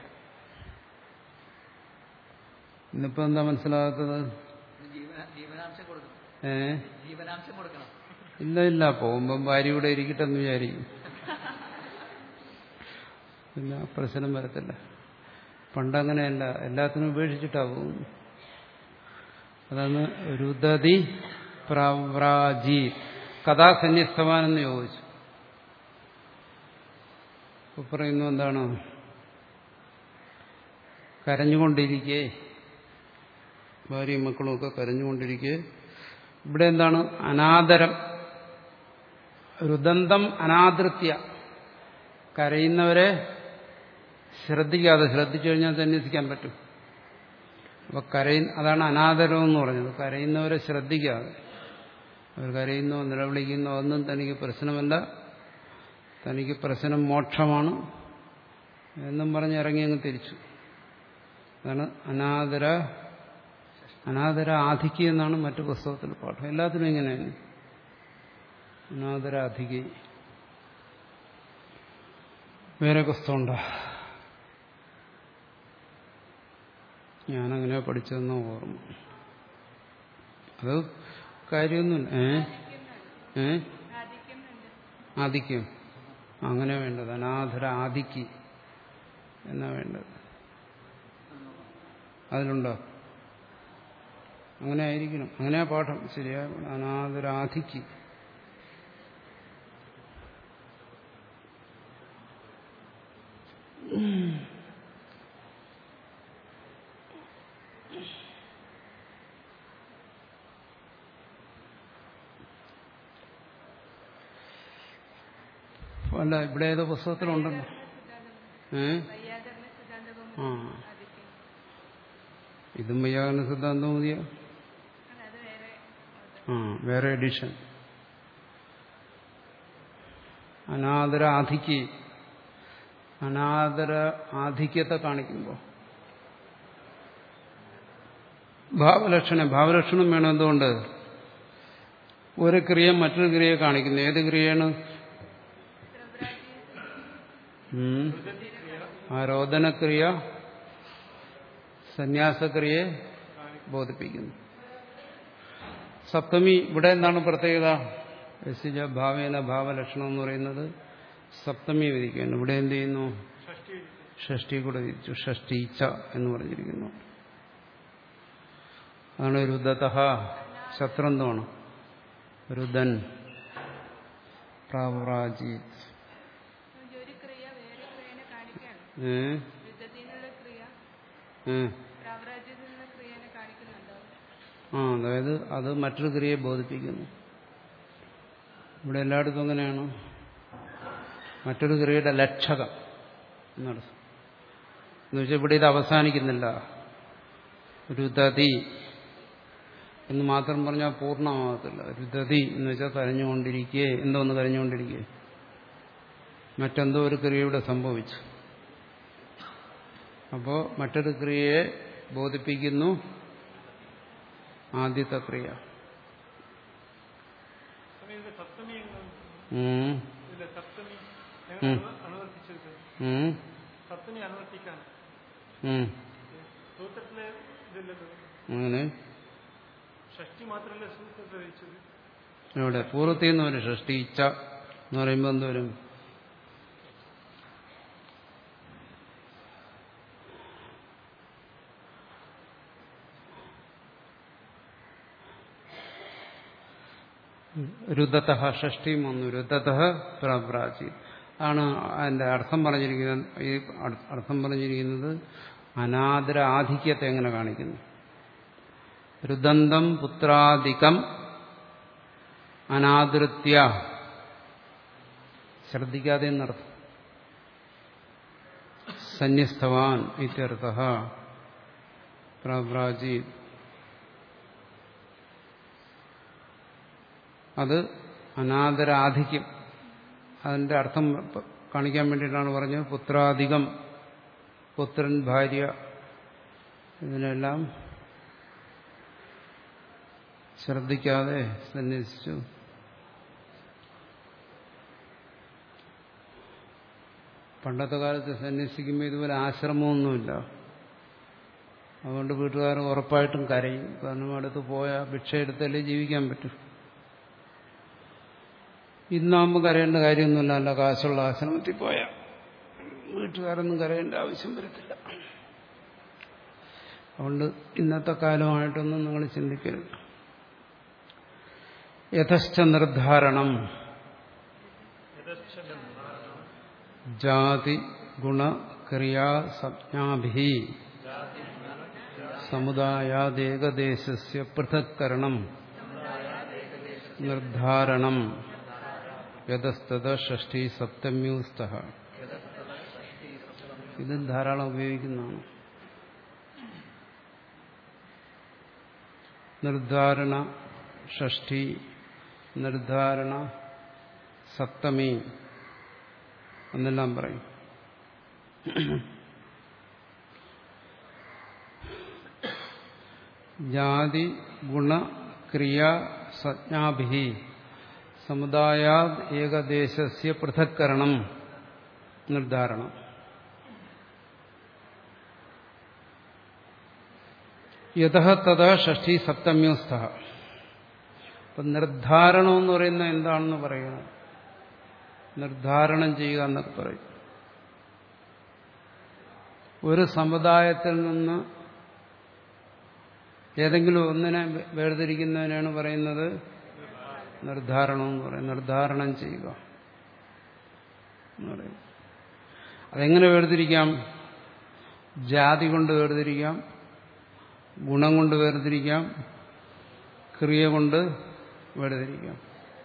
ഇന്നിപ്പോ എന്താ മനസ്സിലാകാത്തത് ജീവന ജീവനാംശം കൊടുക്കണം ഏ ജീവനാംശം കൊടുക്കണം ഇല്ല ഇല്ല പോകുമ്പം ഭാര്യ ഇവിടെ ഇരിക്കട്ടെന്ന് വിചാരിക്കും പിന്നെ പ്രശ്നം വരത്തില്ല പണ്ടങ്ങനെയല്ല എല്ലാത്തിനും ഉപേക്ഷിച്ചിട്ടാ പോകും അതാണ് രുദതി പ്രവ്രാജി കഥാസന്യസ്തവാനെന്ന് ചോദിച്ചു ഇപ്പൊ പറയുന്നു എന്താണ് കരഞ്ഞുകൊണ്ടിരിക്കെ ഭാര്യയും മക്കളും ഒക്കെ കരഞ്ഞുകൊണ്ടിരിക്കെ ഇവിടെ എന്താണ് അനാദരം രുദന്തം അനാദൃത്യ കരയുന്നവരെ ശ്രദ്ധിക്കാതെ ശ്രദ്ധിച്ചു കഴിഞ്ഞാൽ സന്യസിക്കാൻ പറ്റും അപ്പൊ കരയി അതാണ് അനാദരം എന്ന് പറഞ്ഞത് കരയുന്നവരെ ശ്രദ്ധിക്കാതെ അവർ കരയുന്നോ നിലവിളിക്കുന്നോ ഒന്നും തനിക്ക് പ്രശ്നമല്ല തനിക്ക് പ്രശ്നം മോക്ഷമാണ് എന്നും പറഞ്ഞ് ഇറങ്ങി അങ്ങ് തിരിച്ചു അതാണ് അനാദര അനാദര ആധിക്യം എന്നാണ് മറ്റു പുസ്തകത്തിൽ പാഠം എല്ലാത്തിനും ഇങ്ങനെയാണ് അനാദര അധികി വേറെ പുസ്തകമുണ്ടോ ഞാനങ്ങനെ പഠിച്ചതെന്നോ ഓർമ്മ അത് കാര്യമൊന്നുമില്ല ഏ ഏ സാധിക്കുന്നുണ്ട് ആദിക്യം അങ്ങനെ വേണ്ടത് അനാഥര ആദിക്ക് എന്നാ വേണ്ടത് അതിലുണ്ടോ അങ്ങനെ ആയിരിക്കണം അങ്ങനെയാ പാഠം ശരിയാ അനാഥരാധിക്ക് അല്ല ഇവിടെ ഏതോ പുസ്തകത്തിലുണ്ടല്ലോ ഏ വയ്യാകരണ സിദ്ധാന്തവും ആ ആദിത്യം ഇതും വയ്യാകരണ സിദ്ധാന്തം മതിയോ അല്ല, അത് വേറെ ആ വേറെ എഡിഷൻ അനാദര ആധിക്ക് അനാദര ആധിക്യത്തെ കാണിക്കുമ്പോൾ ഭാവലക്ഷണം ഭാവലക്ഷണം വേണം എന്തുകൊണ്ട് ഒരു ക്രിയ മറ്റൊരു ക്രിയയെ കാണിക്കുന്നു ഏത് ക്രിയയാണ് ഉം. ആരോധനക്രിയ സന്യാസക്രിയയെ ബോധിപ്പിക്കുന്നു സപ്തമി ഇവിടെ എന്താണ് പ്രത്യേകത യസിജ ഭാവേന ഭാവലക്ഷണം എന്ന് പറയുന്നത് സപ്തമി വിധിക്കുകയാണ് ഇവിടെ എന്ത് ചെയ്യുന്നു ഷഷ്ടി ഷഷ്ടി കൂടെ വിധിച്ചു ഷഷ്ടീച്ച എന്ന് പറഞ്ഞിരിക്കുന്നു അതാണ് രുദത ശത്രന്തമാണ് രുദൻ പ്രാവ്രാജി ഒരു ക്രിയ വേറെ ക്രിയനെ കാണിക്കുകയാണ് ഏ യുദ്ധത്തിനുള്ള ക്രിയ ഏ പ്രാവരാജ്യത്തിനുള്ള ക്രിയനെ കാണിക്കുന്നുണ്ടോ ആ അതായത് അത് മറ്റൊരു ക്രിയയെ ബോധിപ്പിക്കുന്നു ഇവിടെ എല്ലായിടത്തും അങ്ങനെയാണ് മറ്റൊരു ക്രിയയുടെ ലക്ഷകം എന്നർത്ഥം എന്നുവെച്ചാൽ ഇവിടെ ഇത് അവസാനിക്കുന്നില്ല രുദതി എന്ന് മാത്രം പറഞ്ഞാൽ പൂർണ്ണമാകത്തില്ല രുദതി എന്ന് വെച്ചാൽ കരഞ്ഞുകൊണ്ടിരിക്കേ എന്തോന്ന് കരഞ്ഞുകൊണ്ടിരിക്കേ മറ്റെന്തോ ഒരു ക്രിയ ഇവിടെ സംഭവിച്ചു അപ്പോൾ മറ്റൊരു ക്രിയയെ ബോധിപ്പിക്കുന്നു ആദ്യത്തെ ക്രിയ സ്വാമി ഇതിലെ സപ്തമി എങ്ങനെ ഉം. ഇതിലെ സപ്തമി ഉം. എങ്ങനെ അനുവർത്തിച്ചിരിക്കുന്നത് ഉം. സപ്തമി അനുവർത്തിക്കാൻ ഉം. സൂത്രത്തിലെ ഇതില്ലല്ലോ അങ്ങനെ ഷഷ്ടി മാത്രമല്ല സൂത്രത്തിൽ വെച്ചത് ഇവിടെ പൂർവ്വത്തിൽ നിന്ന് വരും ഷഷ്ടി ഇച്ച എന്ന് പറയുമ്പോൾ എന്ത് വരും രുദത്ത ഷഷ്ടിയും വന്നു രുദത്ത പ്രാപ്രാചി ആണ് അതിന്റെ അർത്ഥം പറഞ്ഞിരിക്കുന്നത് ഈ അർത്ഥം പറഞ്ഞിരിക്കുന്നത് അനാദര ആധിക്യത്തെ എങ്ങനെ കാണിക്കുന്നു രുദന്തം പുത്രാധികം അനാദൃത്യ ശ്രദ്ധിക്കാതെ എന്നർത്ഥം സന്യസ്തവാൻ ഇത്യർത്ഥ പ്രാചി അത് അനാദരാധിക്യം അതിന്റെ അർത്ഥം കാണിക്കാൻ വേണ്ടിയിട്ടാണ് പറഞ്ഞത് പുത്രാധികം പുത്രൻ ഭാര്യ ഇതിനെല്ലാം ശ്രദ്ധിക്കാതെ സന്യസിച്ചു പണ്ടത്തെ കാലത്ത് സന്യസിക്കുമ്പോൾ ഇതുപോലെ ആശ്രമമൊന്നുമില്ല അതുകൊണ്ട് വീട്ടുകാർ ഉറപ്പായിട്ടും കരയും കാരണം അടുത്ത് പോയാൽ ഭിക്ഷ എടുത്തല്ലേ ജീവിക്കാൻ പറ്റും ഇന്നാകുമ്പോൾ കരയേണ്ട കാര്യമൊന്നുമില്ല നല്ല കാശുള്ള ആശ്രമത്തിൽ പോയാൽ വീട്ടുകാരൊന്നും കരയേണ്ട ആവശ്യം വരത്തില്ല അതുകൊണ്ട് ഇന്നത്തെ കാലമായിട്ടൊന്നും നിങ്ങൾ ചിന്തിക്കരുത് യഥശ്ച നിർദ്ധാരണം ജാതി ഗുണ ക്രിയാ സംജ്ഞാഭി സമുദായാദേകദേശസ്യ പൃഥക്കരണം നിർദ്ധാരണം യഥസ്തത ഷഷ്ടി സപ്തമ്യൂസ്ത ഇത് ധാരാളം ഉപയോഗിക്കുന്നതാണ് നിർദ്ധാരണ ഷഷ്ടി നിർദ്ധാരണ സപ്തമി എന്നെല്ലാം പറയും ജാതി ഗുണ ക്രിയ സജ്ഞാഭി സമുദായാ ഏകദേശസ്യ പൃഥക്കരണം നിർദ്ധാരണം യഥ തഥ ഷഷ്ടി സപ്തമ്യസ്ഥ അപ്പം നിർദ്ധാരണം എന്ന് പറയുന്നത് എന്താണെന്ന് പറയുന്നത് നിർദ്ധാരണം ചെയ്യുക എന്നൊക്കെ പറയും ഒരു സമുദായത്തിൽ നിന്ന് ഏതെങ്കിലും ഒന്നിനെ വേർതിരിക്കുന്നതിനാണ് പറയുന്നത് നിർദ്ധാരണം എന്ന് പറയും നിർദ്ധാരണം ചെയ്യുക എന്ന് പറയും അതെങ്ങനെ വേർതിരിക്കാം ജാതി കൊണ്ട് വേർതിരിക്കാം ഗുണം കൊണ്ട് വേർതിരിക്കാം ക്രിയ കൊണ്ട് വേർതിരിക്കാം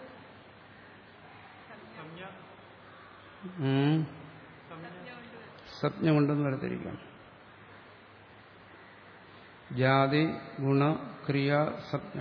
ഉം. സജ്ഞ കൊണ്ടും വേർതിരിക്കാം ജാതി ഗുണ ക്രിയ സജ്ഞ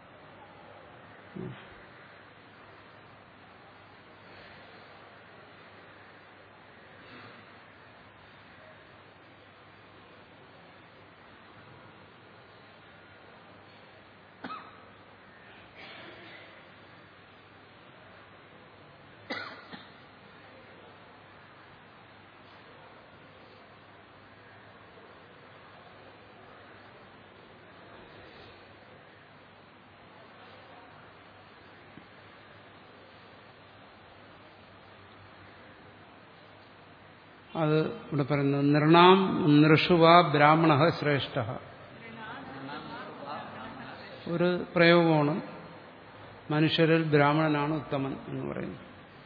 അത് ഇവിടെ പറയുന്നത് നൃണാം നൃഷുവ ബ്രാഹ്മണ ശ്രേഷ്ഠ ഒരു പ്രയോഗമാണ് മനുഷ്യരിൽ ബ്രാഹ്മണനാണ് ഉത്തമൻ എന്ന് പറയുന്നത്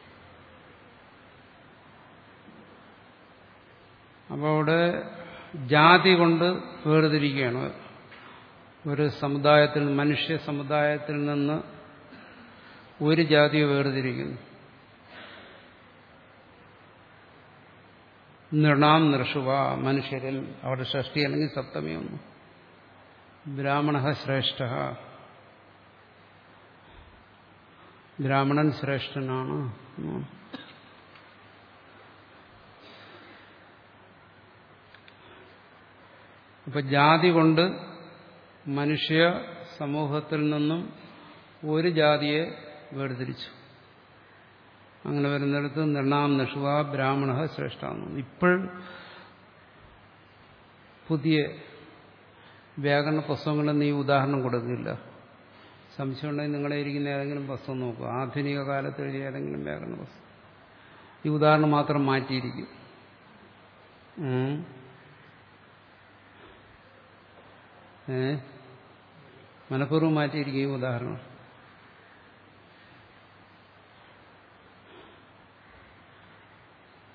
അപ്പോൾ അവിടെ ജാതി കൊണ്ട് വേർതിരിക്കുകയാണ് ഒരു സമുദായത്തിൽ മനുഷ്യ സമുദായത്തിൽ നിന്ന് ഒരു ജാതിയെ വേർതിരിക്കുന്നു നൃണാം നൃഷുവ മനുഷ്യരിൽ അവിടെ ഷഷ്ടി അല്ലെങ്കിൽ സപ്തമി ഒന്നു ബ്രാഹ്മണ ശ്രേഷ്ഠ ബ്രാഹ്മണൻ ശ്രേഷ്ഠനാണ് അപ്പൊ ജാതി കൊണ്ട് മനുഷ്യ സമൂഹത്തിൽ നിന്നും ഒരു ജാതിയെ വേർതിരിച്ചു അങ്ങനെ വരുന്നിടത്ത് നിർണാം നിഷുവ ബ്രാഹ്മണ ശ്രേഷ്ഠാണ് ഇപ്പോൾ പുതിയ വ്യാകരണ പുസ്തകങ്ങളിൽ നീ ഉദാഹരണം കൊടുക്കില്ല സംശയം ഉണ്ടെങ്കിൽ നിങ്ങളെ ഇരിക്കുന്ന ഏതെങ്കിലും പുസ്തകം നോക്കുക ആധുനിക കാലത്ത് എഴുതിയ ഏതെങ്കിലും വ്യാകരണ പുസ്തകം ഈ ഉദാഹരണം മാത്രം മാറ്റിയിരിക്കും ഉം. ഏ മനഃപൂർവ്വം മാറ്റിയിരിക്കും ഈ ഉദാഹരണം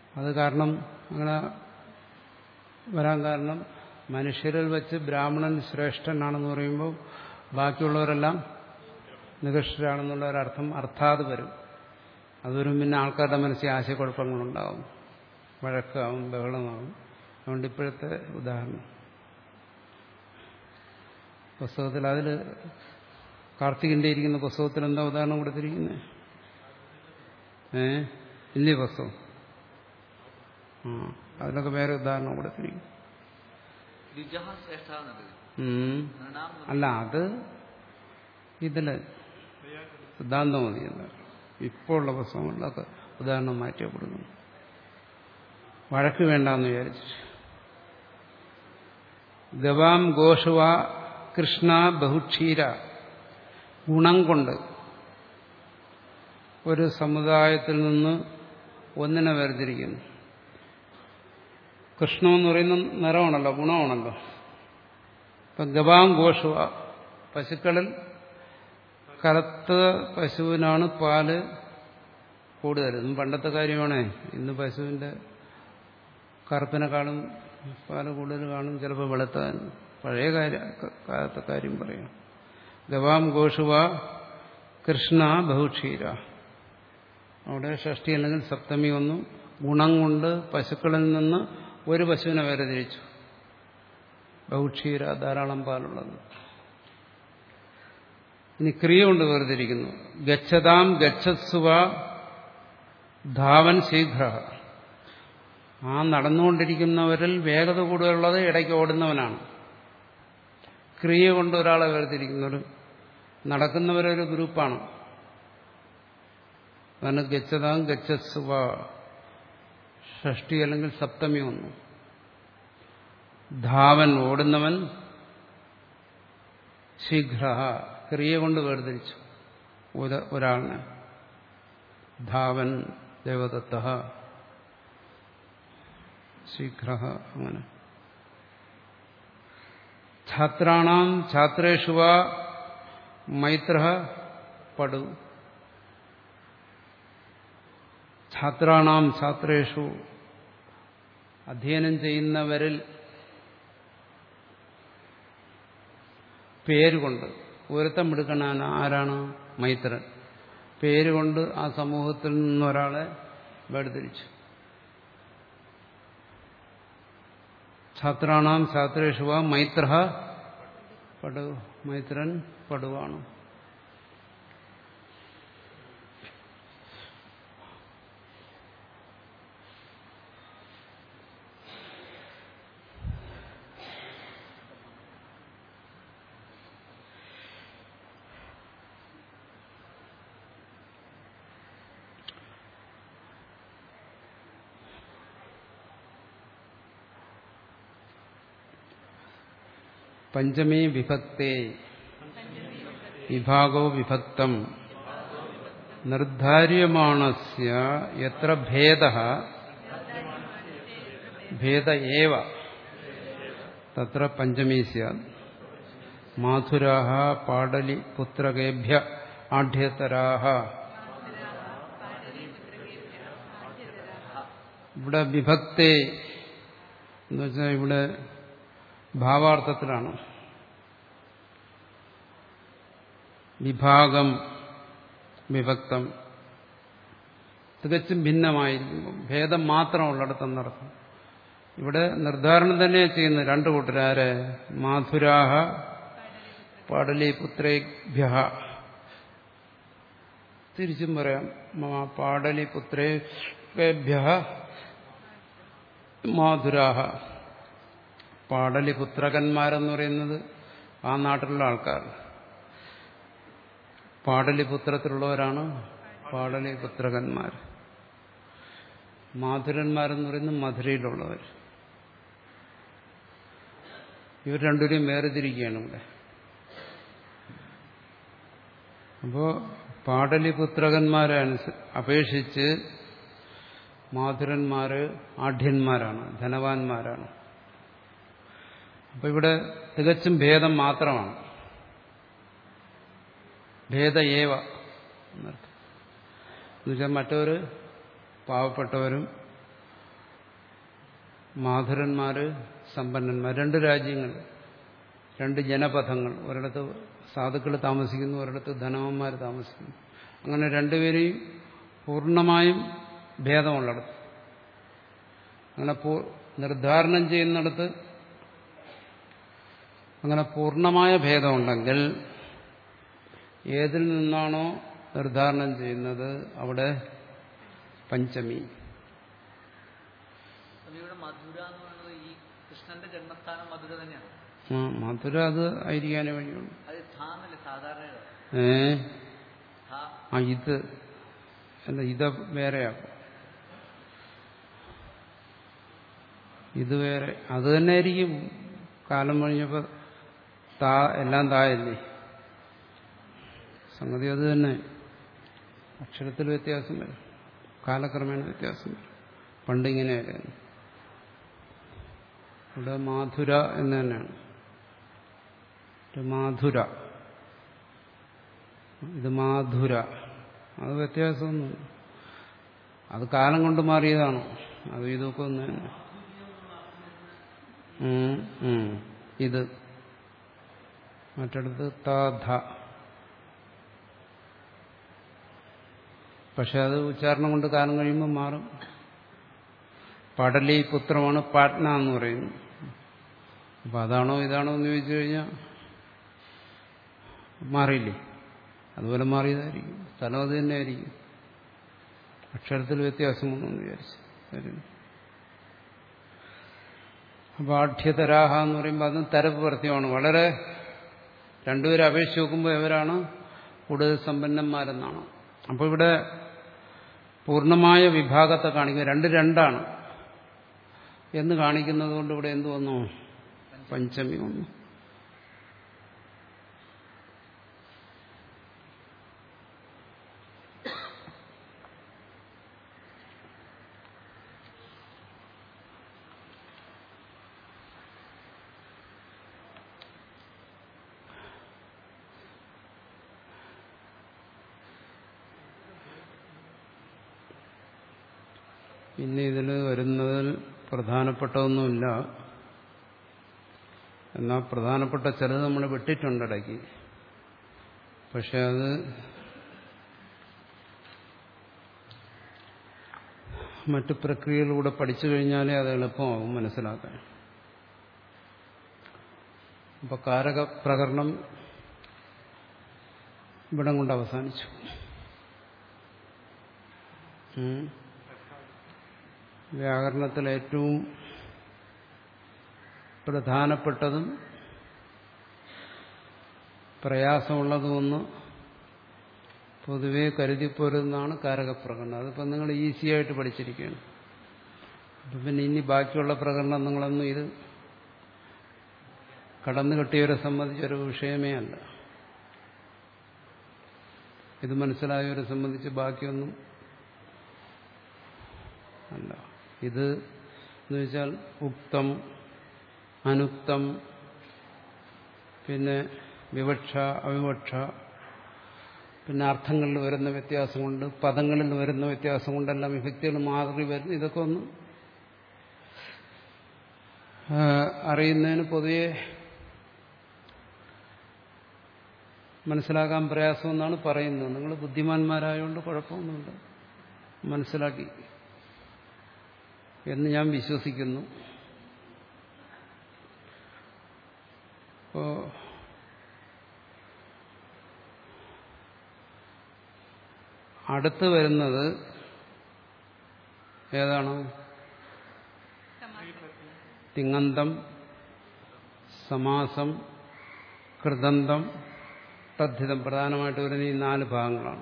അത് കാരണം അങ്ങനെ വരാൻ കാരണം മനുഷ്യരിൽ വെച്ച് ബ്രാഹ്മണൻ ശ്രേഷ്ഠനാണെന്ന് പറയുമ്പോൾ ബാക്കിയുള്ളവരെല്ലാം നികഷ്ടരാണെന്നുള്ള ഒരർത്ഥം അർത്ഥാത് വരും അതൊരു പിന്നെ ആൾക്കാരുടെ മനസ്സിൽ ആശയക്കുഴപ്പങ്ങളുണ്ടാവും വഴക്കാവും ബഹളമാവും അതുകൊണ്ട് ഇപ്പോഴത്തെ ഉദാഹരണം പുസ്തകത്തിൽ അതിൽ കാർത്തികിന്റെ ഇരിക്കുന്ന പുസ്തകത്തിൽ എന്താ ഉദാഹരണം കൊടുത്തിരിക്കുന്നത് ഏ ഇല്ലേ പുസ്തകം ആ അതിലൊക്കെ വേറെ ഉദാഹരണം കൊടുത്തിരിക്കും ദ്വിജഃ ശ്രേഷ്ഠ എന്നത് ഉം. നൃണാം അല്ല അത് ഇതില് സിദ്ധാന്തം മതി എന്താ ഇപ്പോൾ ഉള്ള പുസ്തകങ്ങളിലൊക്കെ ഉദാഹരണം മാറ്റിയപ്പെടുന്നു വഴക്ക് വേണ്ടെന്ന് വിചാരിച്ചിട്ട് ഗവാം ഗോഷുവ കൃഷ്ണ ബഹുക്ഷീര ഗുണം കൊണ്ട് ഒരു സമുദായത്തിൽ നിന്ന് ഒന്നിനെ വേർതിരിക്കുന്നു കൃഷ്ണം എന്ന് പറയുന്ന നിറമാണല്ലോ ഗുണമാണല്ലോ ഇപ്പൊ ഗവാം ഗോഷുവ പശുക്കളിൽ കറുത്ത പശുവിനാണ് പാല് കൂടുതൽ ഇന്നും പണ്ടത്തെ കാര്യമാണേ ഇന്ന് പശുവിന്റെ കറുപ്പിനെക്കാളും പാല് കൂടുതൽ കാണും ചിലപ്പോൾ വെളുത്താൻ പഴയ കാര്യ കാലത്തെ കാര്യം പറയാം ഗവാം ഗോഷുവ കൃഷ്ണ ബഹുക്ഷീര അവിടെ ഷഷ്ടി അല്ലെങ്കിൽ സപ്തമി വന്നു ഗുണം കൊണ്ട് പശുക്കളിൽ നിന്ന് ഒരു പശുവിനെ വേർതിരിച്ചു ബഹുക്ഷീര ധാരാളം പാലുള്ളത് ഇനി ക്രിയ കൊണ്ട് വേർതിരിക്കുന്നു ഗച്ഛതാം ഗച്ഛത്സുവ ധാവൻ ശീഘ്ര ആ നടന്നുകൊണ്ടിരിക്കുന്നവരിൽ വേഗത കൂടുതലുള്ളത് ഇടയ്ക്ക് ഓടുന്നവനാണ് ക്രിയ കൊണ്ട് ഒരാളെ വേർതിരിക്കുന്നവർ നടക്കുന്നവരൊരു ഗ്രൂപ്പാണ് അതാണ് ഗച്ഛതാം ഗച്ഛസ്വ ഷഷ്ടി അല്ലെങ്കിൽ സപ്തമി ഒന്നു ധാവൻ ഓടുന്നവൻ ശീഘ്ര ക്രിയ കൊണ്ട് വേർതിരിച്ചു ഒരു- ഒരാളിനെ ധാവൻ ദേവദത്ത ശീഘ്ര അങ്ങനെ ഛാത്രാണാം ഛാത്രേഷു വാ മൈത്ര പടു ഛാത്രാണാം ഛാത്രേഷു അധ്യയനം ചെയ്യുന്നവരിൽ പേരുകൊണ്ട് ഒരുത്തം എടുക്കണ ആരാണ് മൈത്രൻ പേരുകൊണ്ട് ആ സമൂഹത്തിൽ നിന്നൊരാളെ വേർതിരിച്ചു ഛാത്രാണാം ഛാത്രേഷു വാ മൈത്ര പടു മൈത്രൻ പടുവാണ് പഞ്ചമേ വിഭക്തേ വിഭാഗോ വിഭക്തം നിർദ്ധാര്യമാണസ്യ എത്ര ഭേദ ഭേദ ഏവ തത്ര പഞ്ചമീ സ്യാത് മാധുരാഹ പാടലിപുത്രകേഭ്യ ആഢ്യതരാഹ ഇവിടെ വിഭക്തേ എന്ന് വെച്ചാൽ ഇവിടെ ഭാവാർത്ഥത്തിലാണ് വിഭാഗം വിഭക്തം തികച്ചും ഭിന്നമായിരിക്കും ഭേദം മാത്രമുള്ളിടത്തെന്നർത്ഥം ഇവിടെ നിർദ്ധാരണം തന്നെ ചെയ്യുന്നു രണ്ടു കൂട്ടരാരെ മാധുരാഹ പാടലിപുത്രേഭ്യ തിരിച്ചും പറയാം മ- പാടലിപുത്രേഭ്യ മാധുരാഹ പാടലിപുത്രകന്മാരെന്ന് പറയുന്നത് ആ നാട്ടിലുള്ള ആൾക്കാർ പാടലിപുത്രത്തിലുള്ളവരാണ് പാടലിപുത്രകന്മാർ മാധുരന്മാരെന്ന് പറയുന്നത് മധുരയിലുള്ളവർ ഇവർ രണ്ടുപേരെയും വേർതിരിക്കുകയാണ് ഇവിടെ അപ്പോ പാടലിപുത്രകന്മാരെ അനുസ- അപേക്ഷിച്ച് മാധുരന്മാര് ആഢ്യന്മാരാണ് ധനവാന്മാരാണ് അപ്പൊ ഇവിടെ തികച്ചും ഭേദം മാത്രമാണ് ഭേദ ഏവ എന്നർത്ഥം എന്നുവെച്ചാൽ മറ്റവര് പാവപ്പെട്ടവരും മാധുരന്മാര് സമ്പന്നന്മാർ രണ്ട് രാജ്യങ്ങൾ രണ്ട് ജനപഥങ്ങൾ ഒരിടത്ത് സാധുക്കൾ താമസിക്കുന്നു ഒരിടത്ത് ധനവന്മാർ താമസിക്കുന്നു അങ്ങനെ രണ്ടുപേരെയും പൂർണ്ണമായും ഭേദമുള്ളിടത്ത് അങ്ങനെ പൂ- നിർദ്ധാരണം ചെയ്യുന്നിടത്ത് അങ്ങനെ പൂർണ്ണമായ ഭേദമുണ്ടെങ്കിൽ ഏതിൽ നിന്നാണോ നിർദ്ധാരണം ചെയ്യുന്നത് അവിടെ പഞ്ചമി ഇവിടെ മധുര എന്ന് പറയുന്നത് ഈ കൃഷ്ണന്റെ ജന്മസ്ഥാനം മധുര തന്നെയാണ് ആ മധുര അത് ആയിരിക്കാനേ വഴിയുള്ളൂ അത് ഥാന്നല്ലേ സാധാരണ ഏ ഥാ ആ ഇത് അല്ല ഇത് വേറെയാ ഇത് വേറെ അത് തന്നെ ആയിരിക്കും കാലം കഴിഞ്ഞപ്പോ താ എല്ലാം തായല്ലേ സംഗതി അത് തന്നെ അക്ഷരത്തിൽ വ്യത്യാസം വരും കാലക്രമേണ വ്യത്യാസം വരും പണ്ടിങ്ങനെയായിരുന്നു ഇവിടെ മാധുര എന്ന് തന്നെയാണ് ഇത് മാധുര ഇത് മാധുര അത് വ്യത്യാസമൊന്നുമില്ല അത് കാലം കൊണ്ട് മാറിയതാണോ അത് ഇതൊക്കെ ഒന്ന് തന്നെ ഉം, ഉം. ഇത് മറ്റടുത്ത് താധ പക്ഷെ അത് ഉച്ചാരണം കൊണ്ട് കാലം കഴിയുമ്പോൾ മാറും പടലി പുത്രമാണ് പാട്ന എന്ന് പറയുന്നു അപ്പൊ അതാണോ ഇതാണോ എന്ന് ചോദിച്ചു കഴിഞ്ഞാൽ മാറിയില്ലേ അതുപോലെ മാറിയതായിരിക്കും സ്ഥലം അത് തന്നെ ആയിരിക്കും അക്ഷരത്തിൽ വ്യത്യാസമൊന്നും വിചാരിച്ചു ശരി അപ്പൊ ആഠ്യതരാഹ എന്ന് പറയുമ്പോൾ അതും തരപ്പ് പ്രത്യമാണ് വളരെ രണ്ടുപേരെ അപേക്ഷിച്ച് നോക്കുമ്പോൾ ഇവരാണ് കൂടുതൽ സമ്പന്നന്മാരെന്നാണ് അപ്പോൾ ഇവിടെ പൂർണ്ണമായ വിഭാഗത്തെ കാണിക്കുക രണ്ട് രണ്ടാണ് എന്ന് കാണിക്കുന്നത് കൊണ്ട് ഇവിടെ എന്ത് വന്നു പഞ്ചമി വന്നു പിന്നെ ഇതിൽ വരുന്നതിൽ പ്രധാനപ്പെട്ടതൊന്നുമില്ല എന്നാൽ പ്രധാനപ്പെട്ട ചിലത് നമ്മൾ വിട്ടിട്ടുണ്ട് ഇടയ്ക്ക് പക്ഷെ അത് മറ്റു പ്രക്രിയകളിലൂടെ പഠിച്ചു കഴിഞ്ഞാലേ അത് എളുപ്പമാകും മനസ്സിലാക്കാൻ അപ്പൊ കാരക പ്രകരണം ഇവിടം കൊണ്ട് അവസാനിച്ചു ഉം. വ്യാകരണത്തിൽ ഏറ്റവും പ്രധാനപ്പെട്ടതും പ്രയാസമുള്ളതുമൊന്ന് പൊതുവെ കരുതിപ്പോരുന്നതാണ് കാരകപ്രകടനം അതിപ്പോൾ നിങ്ങൾ ഈസി ആയിട്ട് പഠിച്ചിരിക്കുകയാണ് അപ്പം പിന്നെ ഇനി ബാക്കിയുള്ള പ്രകടനം നിങ്ങളൊന്നും ഇത് കടന്നു കെട്ടിയവരെ സംബന്ധിച്ചൊരു വിഷയമേ അല്ല ഇത് മനസ്സിലായവരെ സംബന്ധിച്ച് ബാക്കിയൊന്നും അല്ല ഇത് എന്ന് വെച്ചാൽ ഉക്തം അനുക്തം പിന്നെ വിവക്ഷ അവിവക്ഷ പിന്നെ അർത്ഥങ്ങളിൽ വരുന്ന വ്യത്യാസം കൊണ്ട് പദങ്ങളിൽ വരുന്ന വ്യത്യാസം കൊണ്ടെല്ലാം വിഭക്തികൾ മാറി വരുന്നു ഇതൊക്കെ ഒന്ന് ആ, അറിയുന്നതിന് പൊതുവെ മനസ്സിലാക്കാൻ പ്രയാസമെന്നാണ് പറയുന്നത് നിങ്ങൾ ബുദ്ധിമാന്മാരായതുകൊണ്ട് കുഴപ്പമൊന്നുമില്ല മനസ്സിലാക്കി എന്ന് ഞാൻ വിശ്വസിക്കുന്നു അപ്പോ അടുത്ത് വരുന്നത് ഏതാണ് തിങ്ങന്തം സമാസം കൃതന്തം തദ്ധിതം പ്രധാനമായിട്ട് വരുന്ന ഈ നാല് ഭാഗങ്ങളാണ്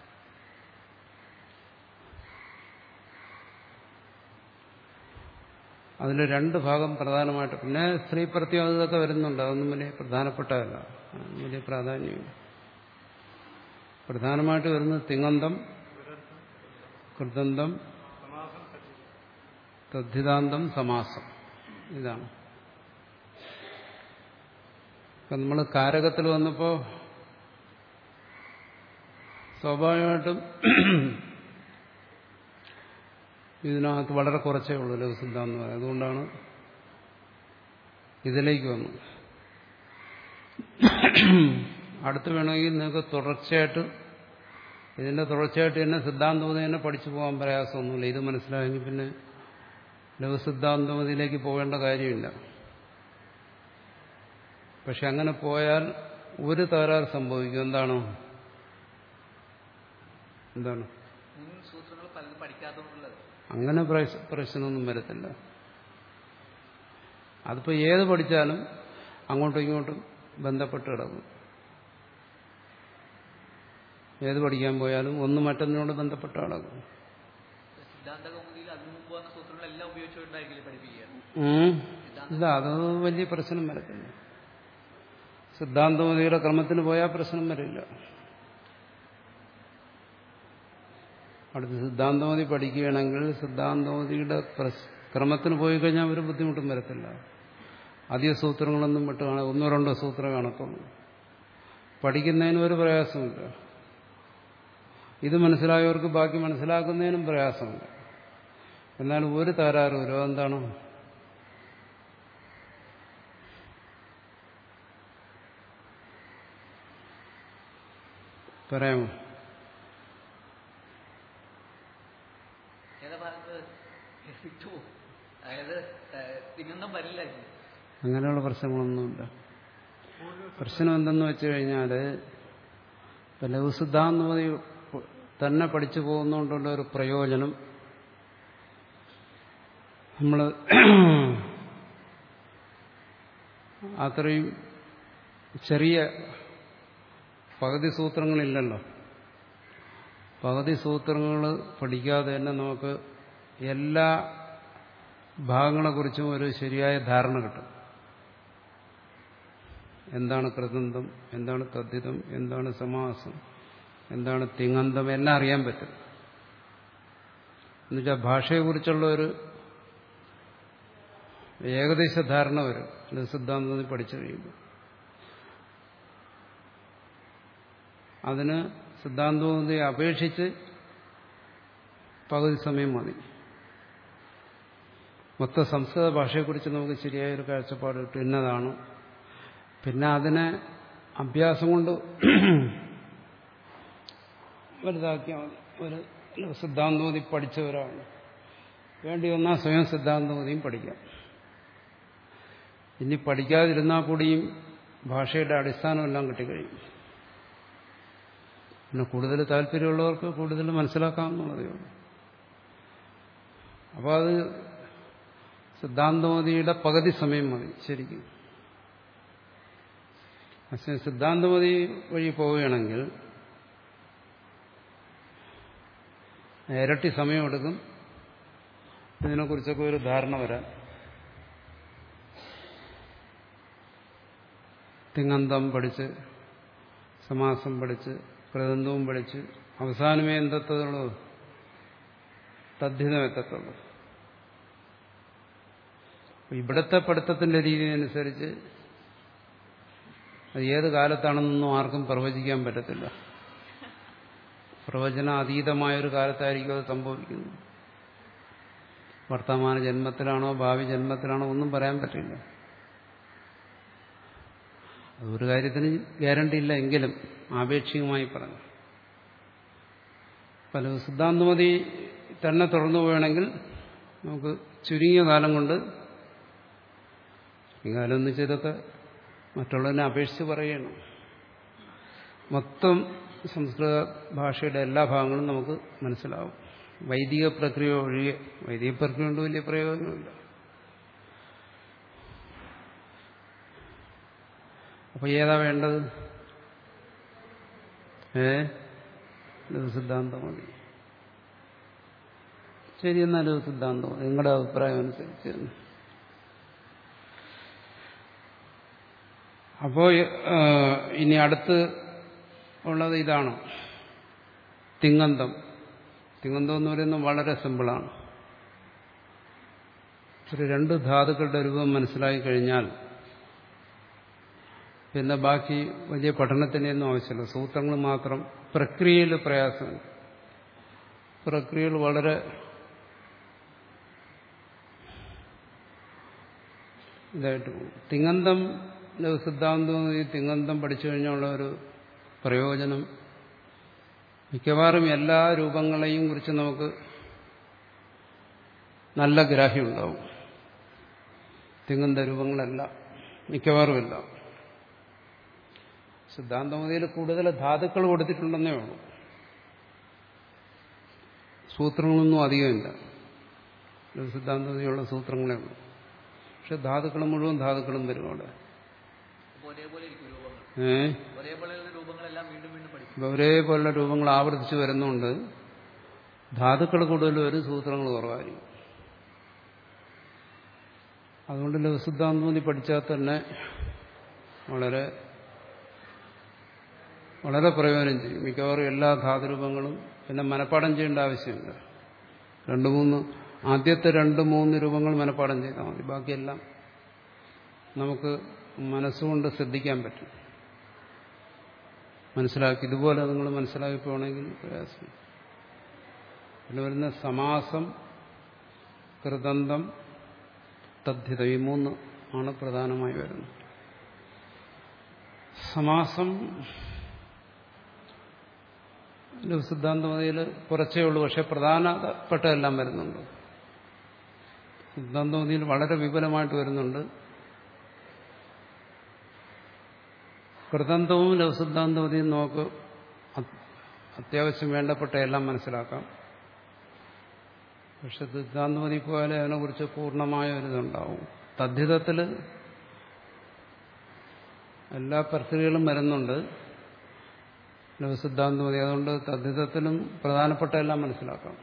അതിൽ രണ്ട് ഭാഗം പ്രധാനമായിട്ട് പിന്നെ സ്ത്രീ പ്രത്യം ഇതൊക്കെ വരുന്നുണ്ട് അതൊന്നും വലിയ പ്രധാനപ്പെട്ടതല്ല അതൊന്നും വലിയ പ്രാധാന്യമില്ല പ്രധാനമായിട്ട് വരുന്നത് തിങ്ങന്തം കൃതന്തം തദ്ധിതാന്തം സമാസം ഇതാണ് ഇപ്പം നമ്മൾ കാരകത്തിൽ വന്നപ്പോൾ സ്വാഭാവികമായിട്ടും ഇതിനകത്ത് വളരെ കുറച്ചേ ഉള്ളൂ ലഘുസിദ്ധാന്തം പറയുന്നത് അതുകൊണ്ടാണ് ഇതിലേക്ക് വന്നു അടുത്ത് വേണമെങ്കിൽ നിങ്ങൾക്ക് തുടർച്ചയായിട്ട് ഇതിന്റെ തുടർച്ചയായിട്ട് തന്നെ സിദ്ധാന്തമതി തന്നെ പഠിച്ചു പോകാൻ പ്രയാസമൊന്നുമില്ല ഇത് മനസ്സിലായെങ്കിൽ പിന്നെ ലഘുസിദ്ധാന്തമതിയിലേക്ക് പോകേണ്ട കാര്യമില്ല പക്ഷെ അങ്ങനെ പോയാൽ ഒരു തകരാറ് സംഭവിക്കും എന്താണ് എന്താണ് മുൻ സൂത്രങ്ങൾ പലതും പഠിക്കാത്തതുകൊണ്ടുള്ളത് അങ്ങനെ പ്രശ്- പ്രശ്നമൊന്നും വരത്തില്ല അതിപ്പോ ഏത് പഠിച്ചാലും അങ്ങോട്ടും ഇങ്ങോട്ടും ബന്ധപ്പെട്ട് കിടക്കും ഏത് പഠിക്കാൻ പോയാലും ഒന്ന് മറ്റൊന്നിനോട് ബന്ധപ്പെട്ട് കിടക്കും സിദ്ധാന്ത കൗമുദിയിൽ അതിനു മുമ്പ് വന്ന സൂത്രങ്ങളെല്ലാം ഉപയോഗിച്ചുകൊണ്ടായിരിക്കില്ലേ പഠിപ്പിക്കുക ഉം. ഇല്ല അത് വലിയ പ്രശ്നം വരത്തില്ല സിദ്ധാന്തമതിയുടെ ക്രമത്തിന് പോയാൽ പ്രശ്നം വരില്ല അടുത്ത് സിദ്ധാന്തമതി പഠിക്കുകയാണെങ്കിൽ സിദ്ധാന്തമതിയുടെ പ്രസ്- ക്രമത്തിന് പോയി കഴിഞ്ഞാൽ ഒരു ബുദ്ധിമുട്ടും വരത്തില്ല അധിക സൂത്രങ്ങളൊന്നും വിട്ട് കാണാം ഒന്നോ രണ്ടോ സൂത്രം കാണത്തുള്ളൂ പഠിക്കുന്നതിനും ഒരു പ്രയാസമില്ല ഇത് മനസ്സിലായവർക്ക് ബാക്കി മനസ്സിലാക്കുന്നതിനും പ്രയാസമില്ല എന്നാൽ ഒരു തകരാറുമില്ല അതെന്താണ് പറയാമോ ഏതാ ഭാഗത്ത് വിട്ടുപോകും അതായത് ഏഹ്, തിങ്ങന്തം വരില്ലായിരുന്നു അങ്ങനെയുള്ള പ്രശ്നങ്ങളൊന്നുമില്ല പ്രശ്നം എന്തെന്ന് വെച്ച് കഴിഞ്ഞാൽ ലഘുസിദ്ധാന്തമതി തന്നെ പഠിച്ചു പോകുന്നതുകൊണ്ടുള്ള ഒരു പ്രയോജനം നമ്മൾ അത്രയും ചെറിയ പകുതി സൂത്രങ്ങളില്ലല്ലോ പകുതി സൂത്രങ്ങൾ പഠിക്കാതെ തന്നെ നമുക്ക് എല്ലാ ഭാഗങ്ങളെക്കുറിച്ചും ഒരു ശരിയായ ധാരണ കിട്ടും എന്താണ് കൃതന്തം എന്താണ് തദ്ധിതം എന്താണ് സമാസം എന്താണ് തിങ്ങന്തം എല്ലാം അറിയാൻ പറ്റും എന്നുവെച്ചാൽ ഭാഷയെക്കുറിച്ചുള്ള ഒരു ഏകദേശ ധാരണ വരും ഇത് സിദ്ധാന്തത്തിൽ പഠിച്ചു കഴിയുമ്പോൾ അതിന് സിദ്ധാന്തത്തെ അപേക്ഷിച്ച് പകുതി സമയം മതി മൊത്ത സംസ്കൃത ഭാഷയെക്കുറിച്ച് നമുക്ക് ശരിയായൊരു കാഴ്ചപ്പാട് കിട്ടും ഇന്നതാണ് പിന്നെ അതിനെ അഭ്യാസം കൊണ്ട് വലുതാക്കിയാൽ മതി ഒരു സിദ്ധാന്തമതി പഠിച്ചവരാണ് വേണ്ടി വന്നാൽ സ്വയം സിദ്ധാന്തമതിയും പഠിക്കാം ഇനി പഠിക്കാതിരുന്നാൽ കൂടിയും ഭാഷയുടെ അടിസ്ഥാനമെല്ലാം കിട്ടിക്കഴിയും പിന്നെ കൂടുതൽ താല്പര്യമുള്ളവർക്ക് കൂടുതൽ മനസ്സിലാക്കാമെന്നുള്ളതേ ഉള്ളൂ അപ്പോൾ അത് സിദ്ധാന്തമതിയുടെ പകുതി സമയം മതി ശരിക്കും പക്ഷേ സിദ്ധാന്തമതി വഴി പോവുകയാണെങ്കിൽ ഇരട്ടി സമയമെടുക്കും ഇതിനെക്കുറിച്ചൊക്കെ ഒരു ധാരണ വരാൻ തിങ്ങന്തം പഠിച്ച് സമാസം പഠിച്ച് കൃതന്തവും പഠിച്ച് അവസാനമേ എന്തെത്തുള്ളൂ തദ്ധിതം എത്തത്തുള്ളൂ ഇവിടുത്തെ പഠിത്തത്തിന്റെ രീതി അനുസരിച്ച് അത് ഏത് കാലത്താണെന്നൊന്നും ആർക്കും പ്രവചിക്കാൻ പറ്റത്തില്ല പ്രവചന അതീതമായൊരു കാലത്തായിരിക്കും അത് സംഭവിക്കുന്നത് വർത്തമാന ജന്മത്തിലാണോ ഭാവി ജന്മത്തിലാണോ ഒന്നും പറയാൻ പറ്റില്ല അതൊരു കാര്യത്തിന് ഗ്യാരണ്ടി ഇല്ല എങ്കിലും ആപേക്ഷികമായി പറഞ്ഞു പല സിദ്ധാന്തമതി തന്നെ തുടർന്നു പോവുകയാണെങ്കിൽ നമുക്ക് ചുരുങ്ങിയ കാലം കൊണ്ട് ഈ കാലം എന്ന് വെച്ചാൽ ഇതൊക്കെ മറ്റുള്ളതിനെ അപേക്ഷിച്ച് പറയണം മൊത്തം സംസ്കൃത ഭാഷയുടെ എല്ലാ ഭാഗങ്ങളും നമുക്ക് മനസ്സിലാവും വൈദിക പ്രക്രിയ ഒഴികെ വൈദിക പ്രക്രിയ കൊണ്ട് വലിയ പ്രയോജനമില്ല അപ്പൊ ഏതാ വേണ്ടത് ഏ ലഘു സിദ്ധാന്തം മതി ശരി എന്നാൽ ലഘു സിദ്ധാന്തം മതി. നിങ്ങളുടെ അഭിപ്രായം അനുസരിച്ച് തന്നെ. അപ്പോ ആ, ഇനി അടുത്ത് ഉള്ളത് ഇതാണ് തിങ്ങന്തം തിങ്ങന്തം എന്ന് പറയുന്നത് വളരെ സിമ്പിളാണ് ഒരു രണ്ട് ധാതുക്കളുടെ രൂപം മനസ്സിലായി കഴിഞ്ഞാൽ പിന്നെ ബാക്കി വലിയ പഠനത്തിനൊന്നും ആവശ്യമില്ല സൂത്രങ്ങൾ മാത്രം പ്രക്രിയയിൽ പ്രയാസമുണ്ട് പ്രക്രിയകൾ വളരെ ഇതായിട്ട് പോകും തിങ്ങന്തം സിദ്ധാന്തം ഈ തിങ്ങന്തം പഠിച്ചു കഴിഞ്ഞുള്ള ഒരു പ്രയോജനം മിക്കവാറും എല്ലാ രൂപങ്ങളെയും കുറിച്ച് നമുക്ക് നല്ല ഗ്രാഹ്യം ഉണ്ടാവും തിങ്ങന്ത രൂപങ്ങളെല്ലാം മിക്കവാറും എല്ലാം സിദ്ധാന്തമതിയിൽ കൂടുതൽ ധാതുക്കൾ കൊടുത്തിട്ടുണ്ടെന്നേ ഉള്ളൂ സൂത്രങ്ങളൊന്നും അധികമില്ല സിദ്ധാന്തമതിയുള്ള സൂത്രങ്ങളേ ഉള്ളൂ പക്ഷെ ധാതുക്കൾ മുഴുവൻ ധാതുക്കളും വരും അവിടെ അപ്പൊ ഒരേപോലെ ഇരിക്കും രൂപങ്ങൾ ഏഹ് ഒരേപോലെയുള്ള രൂപങ്ങളെല്ലാം വീണ്ടും വീണ്ടും പഠിക്കും ഇപ്പൊ ഒരേപോലുള്ള രൂപങ്ങൾ ആവർത്തിച്ച് വരുന്നുണ്ട് ധാതുക്കൾ കൂടുതൽ വരും സൂത്രങ്ങൾ കുറവായിരിക്കും അതുകൊണ്ട് ലഘുസിദ്ധാന്തമതി പഠിച്ചാൽ തന്നെ വളരെ വളരെ പ്രയോജനം ചെയ്യും മിക്കവാറും എല്ലാ ധാതുരൂപങ്ങളും പിന്നെ മനഃപ്പാടം ചെയ്യേണ്ട ആവശ്യമില്ല രണ്ട് മൂന്ന് ആദ്യത്തെ രണ്ട് മൂന്ന് രൂപങ്ങൾ മനഃപ്പാടം ചെയ്താൽ മതി ബാക്കിയെല്ലാം നമുക്ക് മനസ്സുകൊണ്ട് ശ്രദ്ധിക്കാൻ പറ്റും മനസ്സിലാക്കി ഇതുപോലെ നിങ്ങൾ മനസ്സിലാക്കി പോകണമെങ്കിൽ പ്രയാസം പിന്നെ വരുന്ന സമാസം കൃതന്തം തദ്ധിത ഈ മൂന്ന് ആണ് പ്രധാനമായി വരുന്നത് സമാസം സിദ്ധാന്തമതിയിൽ കുറച്ചേ ഉള്ളൂ പക്ഷെ പ്രധാനപ്പെട്ട എല്ലാം വരുന്നുണ്ട് സിദ്ധാന്തമതിയിൽ വളരെ വിപുലമായിട്ട് വരുന്നുണ്ട് കൃതന്തവും ലഘുസിദ്ധാന്തമതിയും നമുക്ക് അത്യാവശ്യം വേണ്ടപ്പെട്ട എല്ലാം മനസ്സിലാക്കാം പക്ഷെ സിദ്ധാന്തമതി പോലെ അതിനെക്കുറിച്ച് പൂർണ്ണമായ ഒരിതുണ്ടാവും തദ്ധിതത്തിൽ എല്ലാ പ്രക്രിയകളും വരുന്നുണ്ട് ലഘുസിദ്ധാന്തമതി അതുകൊണ്ട് തദ്ധിതത്തിലും പ്രധാനപ്പെട്ട എല്ലാം മനസ്സിലാക്കാം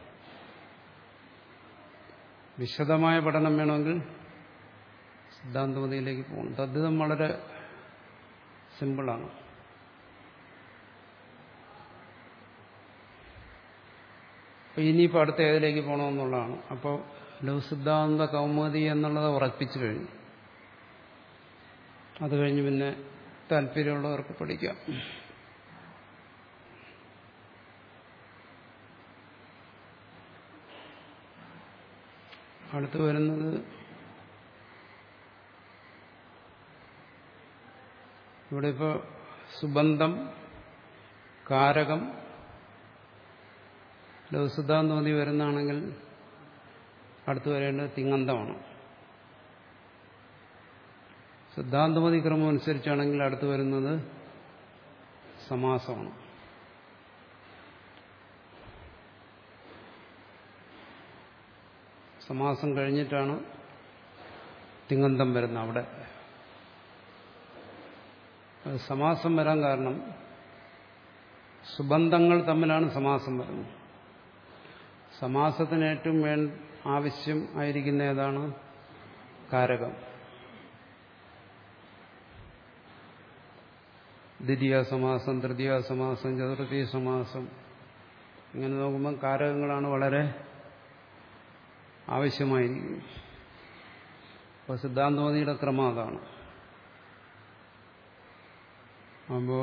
വിശദമായ പഠനം വേണമെങ്കിൽ സിദ്ധാന്തമതിയിലേക്ക് പോകണം തദ്ധിതം വളരെ സിമ്പിളാണ് അപ്പൊ ഇനിയിപ്പോൾ അടുത്ത ഏതിലേക്ക് പോകണമെന്നുള്ളതാണ് അപ്പോൾ ലഘുസിദ്ധാന്ത കൗമുദി എന്നുള്ളത് ഉറപ്പിച്ചു കഴിഞ്ഞു അത് കഴിഞ്ഞ് പിന്നെ താല്പര്യമുള്ളവർക്ക് പഠിക്കാം അടുത്ത് വരുന്നത് ഇവിടെ ഇപ്പോൾ സുബന്ധം കാരകം ലഘുസിദ്ധാന്തമതി വരുന്നതാണെങ്കിൽ അടുത്ത് വരേണ്ടത് തിങ്ങന്തമാണ് സിദ്ധാന്തമതി ക്രമം അനുസരിച്ചാണെങ്കിൽ അടുത്ത് വരുന്നത് സമാസമാണ് സമാസം കഴിഞ്ഞിട്ടാണ് തിങ്ങന്തം വരുന്നത് അവിടെ സമാസം വരാൻ കാരണം സുബന്ധങ്ങൾ തമ്മിലാണ് സമാസം വരുന്നത് സമാസത്തിന് ഏറ്റവും വേ ആവശ്യം ആയിരിക്കുന്ന ഏതാണ് കാരകം ദ്വിതീയ സമാസം തൃതീയ സമാസം ചതുർത്ഥീയ സമാസം ഇങ്ങനെ നോക്കുമ്പോൾ കാരകങ്ങളാണ് വളരെ ആവശ്യമായിരിക്കും അപ്പോൾ സിദ്ധാന്തമതിയുടെ ക്രമം അതാണ് അപ്പോ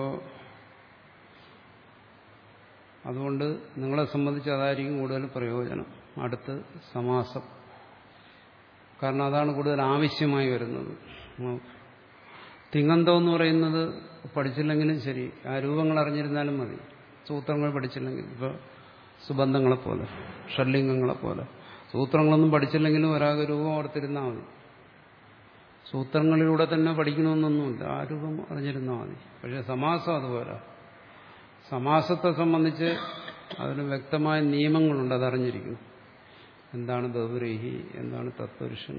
അതുകൊണ്ട് നിങ്ങളെ സംബന്ധിച്ച് അതായിരിക്കും കൂടുതൽ പ്രയോജനം അടുത്ത് സമാസം കാരണം അതാണ് കൂടുതൽ ആവശ്യമായി വരുന്നത് തിങ്ങന്തം എന്ന് പറയുന്നത് പഠിച്ചില്ലെങ്കിലും ശരി ആ രൂപങ്ങൾ അറിഞ്ഞിരുന്നാലും മതി സൂത്രങ്ങൾ പഠിച്ചില്ലെങ്കിൽ ഇപ്പോൾ സുബന്ധങ്ങളെപ്പോലെ ഷഡ്ലിംഗങ്ങളെപ്പോലെ സൂത്രങ്ങളൊന്നും പഠിച്ചില്ലെങ്കിലും ഒരാൾക്ക് രൂപം ഓർത്തിരുന്നാൽ മതി സൂത്രങ്ങളിലൂടെ തന്നെ പഠിക്കണമെന്നൊന്നുമില്ല ആ രൂപം അറിഞ്ഞിരുന്നാൽ മതി പക്ഷെ സമാസം അതുപോലെ സമാസത്തെ സംബന്ധിച്ച് അതിന് വ്യക്തമായ നിയമങ്ങളുണ്ട് അതറിഞ്ഞിരിക്കുന്നു എന്താണ് ബഹുരേഹി എന്താണ് തത്പുരുഷൻ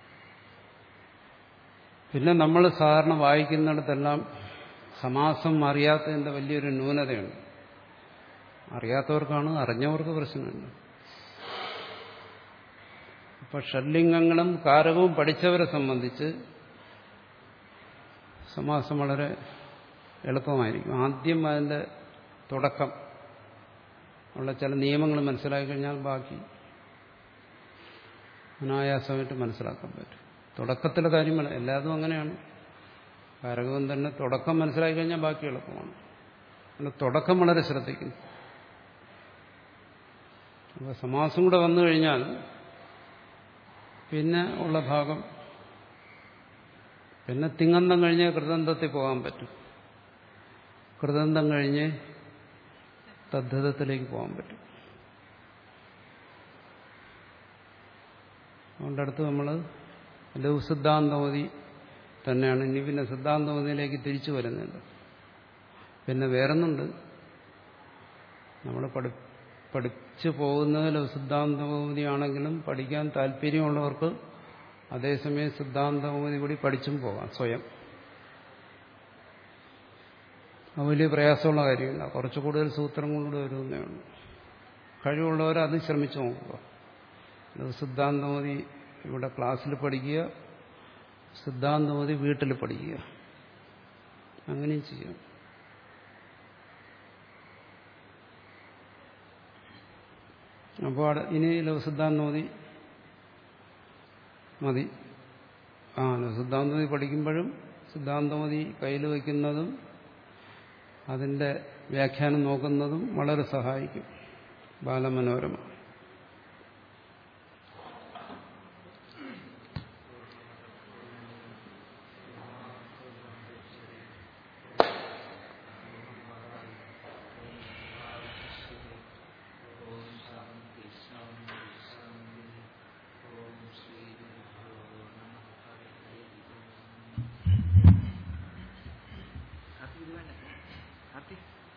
പിന്നെ നമ്മൾ സാധാരണ വായിക്കുന്നിടത്തെല്ലാം സമാസം അറിയാത്തതിൻ്റെ വലിയൊരു ന്യൂനതയുണ്ട് അറിയാത്തവർക്കാണ് അറിഞ്ഞവർക്ക് പ്രശ്നമില്ല ഇപ്പൊ ഷഡ്ലിംഗങ്ങളും കാരകവും പഠിച്ചവരെ സംബന്ധിച്ച് സമാസം വളരെ എളുപ്പമായിരിക്കും ആദ്യം അതിൻ്റെ തുടക്കം ഉള്ള ചില നിയമങ്ങൾ മനസ്സിലാക്കി കഴിഞ്ഞാൽ ബാക്കി അനായാസമായിട്ട് മനസ്സിലാക്കാൻ പറ്റും തുടക്കത്തിലെ കാര്യങ്ങൾ എല്ലാതും അങ്ങനെയാണ് കാരകവും തന്നെ തുടക്കം മനസ്സിലാക്കി കഴിഞ്ഞാൽ ബാക്കി എളുപ്പമാണ് അങ്ങനെ തുടക്കം വളരെ ശ്രദ്ധിക്കുന്നു അപ്പോൾ സമാസം കൂടെ വന്നു കഴിഞ്ഞാൽ പിന്നെ ഉള്ള ഭാഗം പിന്നെ തിങ്ങന്തം കഴിഞ്ഞ് കൃതന്തത്തിൽ പോകാൻ പറ്റും കൃതന്തം കഴിഞ്ഞ് തദ്ധിതത്തിലേക്ക് പോകാൻ പറ്റും അതുകൊണ്ട് അടുത്ത് നമ്മൾ ലഘുസിദ്ധാന്തമതി തന്നെയാണ് ഇനി പിന്നെ സിദ്ധാന്തമതിയിലേക്ക് തിരിച്ചു വരുന്നുണ്ട് പിന്നെ വേറൊന്നുണ്ട് നമ്മൾ പഠി പഠിച്ചു പോകുന്നത് ലഘുസിദ്ധാന്തമതിയാണെങ്കിലും പഠിക്കാൻ താല്പര്യമുള്ളവർക്ക് അതേസമയം സിദ്ധാന്തമതി കൂടി പഠിച്ചും പോകാം സ്വയം അത് വലിയ പ്രയാസമുള്ള കാര്യമില്ല കുറച്ച് കൂടുതൽ സൂത്രം കൊണ്ട് വരുന്നേ ഉള്ളൂ കഴിവുള്ളവർ അത് ശ്രമിച്ചു നോക്കുക അത് സിദ്ധാന്തമതി ഇവിടെ ക്ലാസ്സിൽ പഠിക്കുക സിദ്ധാന്തമതി വീട്ടിൽ പഠിക്കുക അങ്ങനെയും ചെയ്യാം അപ്പോൾ ഇനി ലഘുസിദ്ധാന്തമതി മതി ആ ലഘുസിദ്ധാന്തമതി പഠിക്കുമ്പോഴും സിദ്ധാന്തമതി കയ്യിൽ വയ്ക്കുന്നതും അതിന്റെ വ്യാഖ്യാനം നോക്കുന്നതും വളരെ സഹായിക്കും ബാലമനോരമ ഹാപ്പി ഇത് വേണ്ട ഹാപ്പി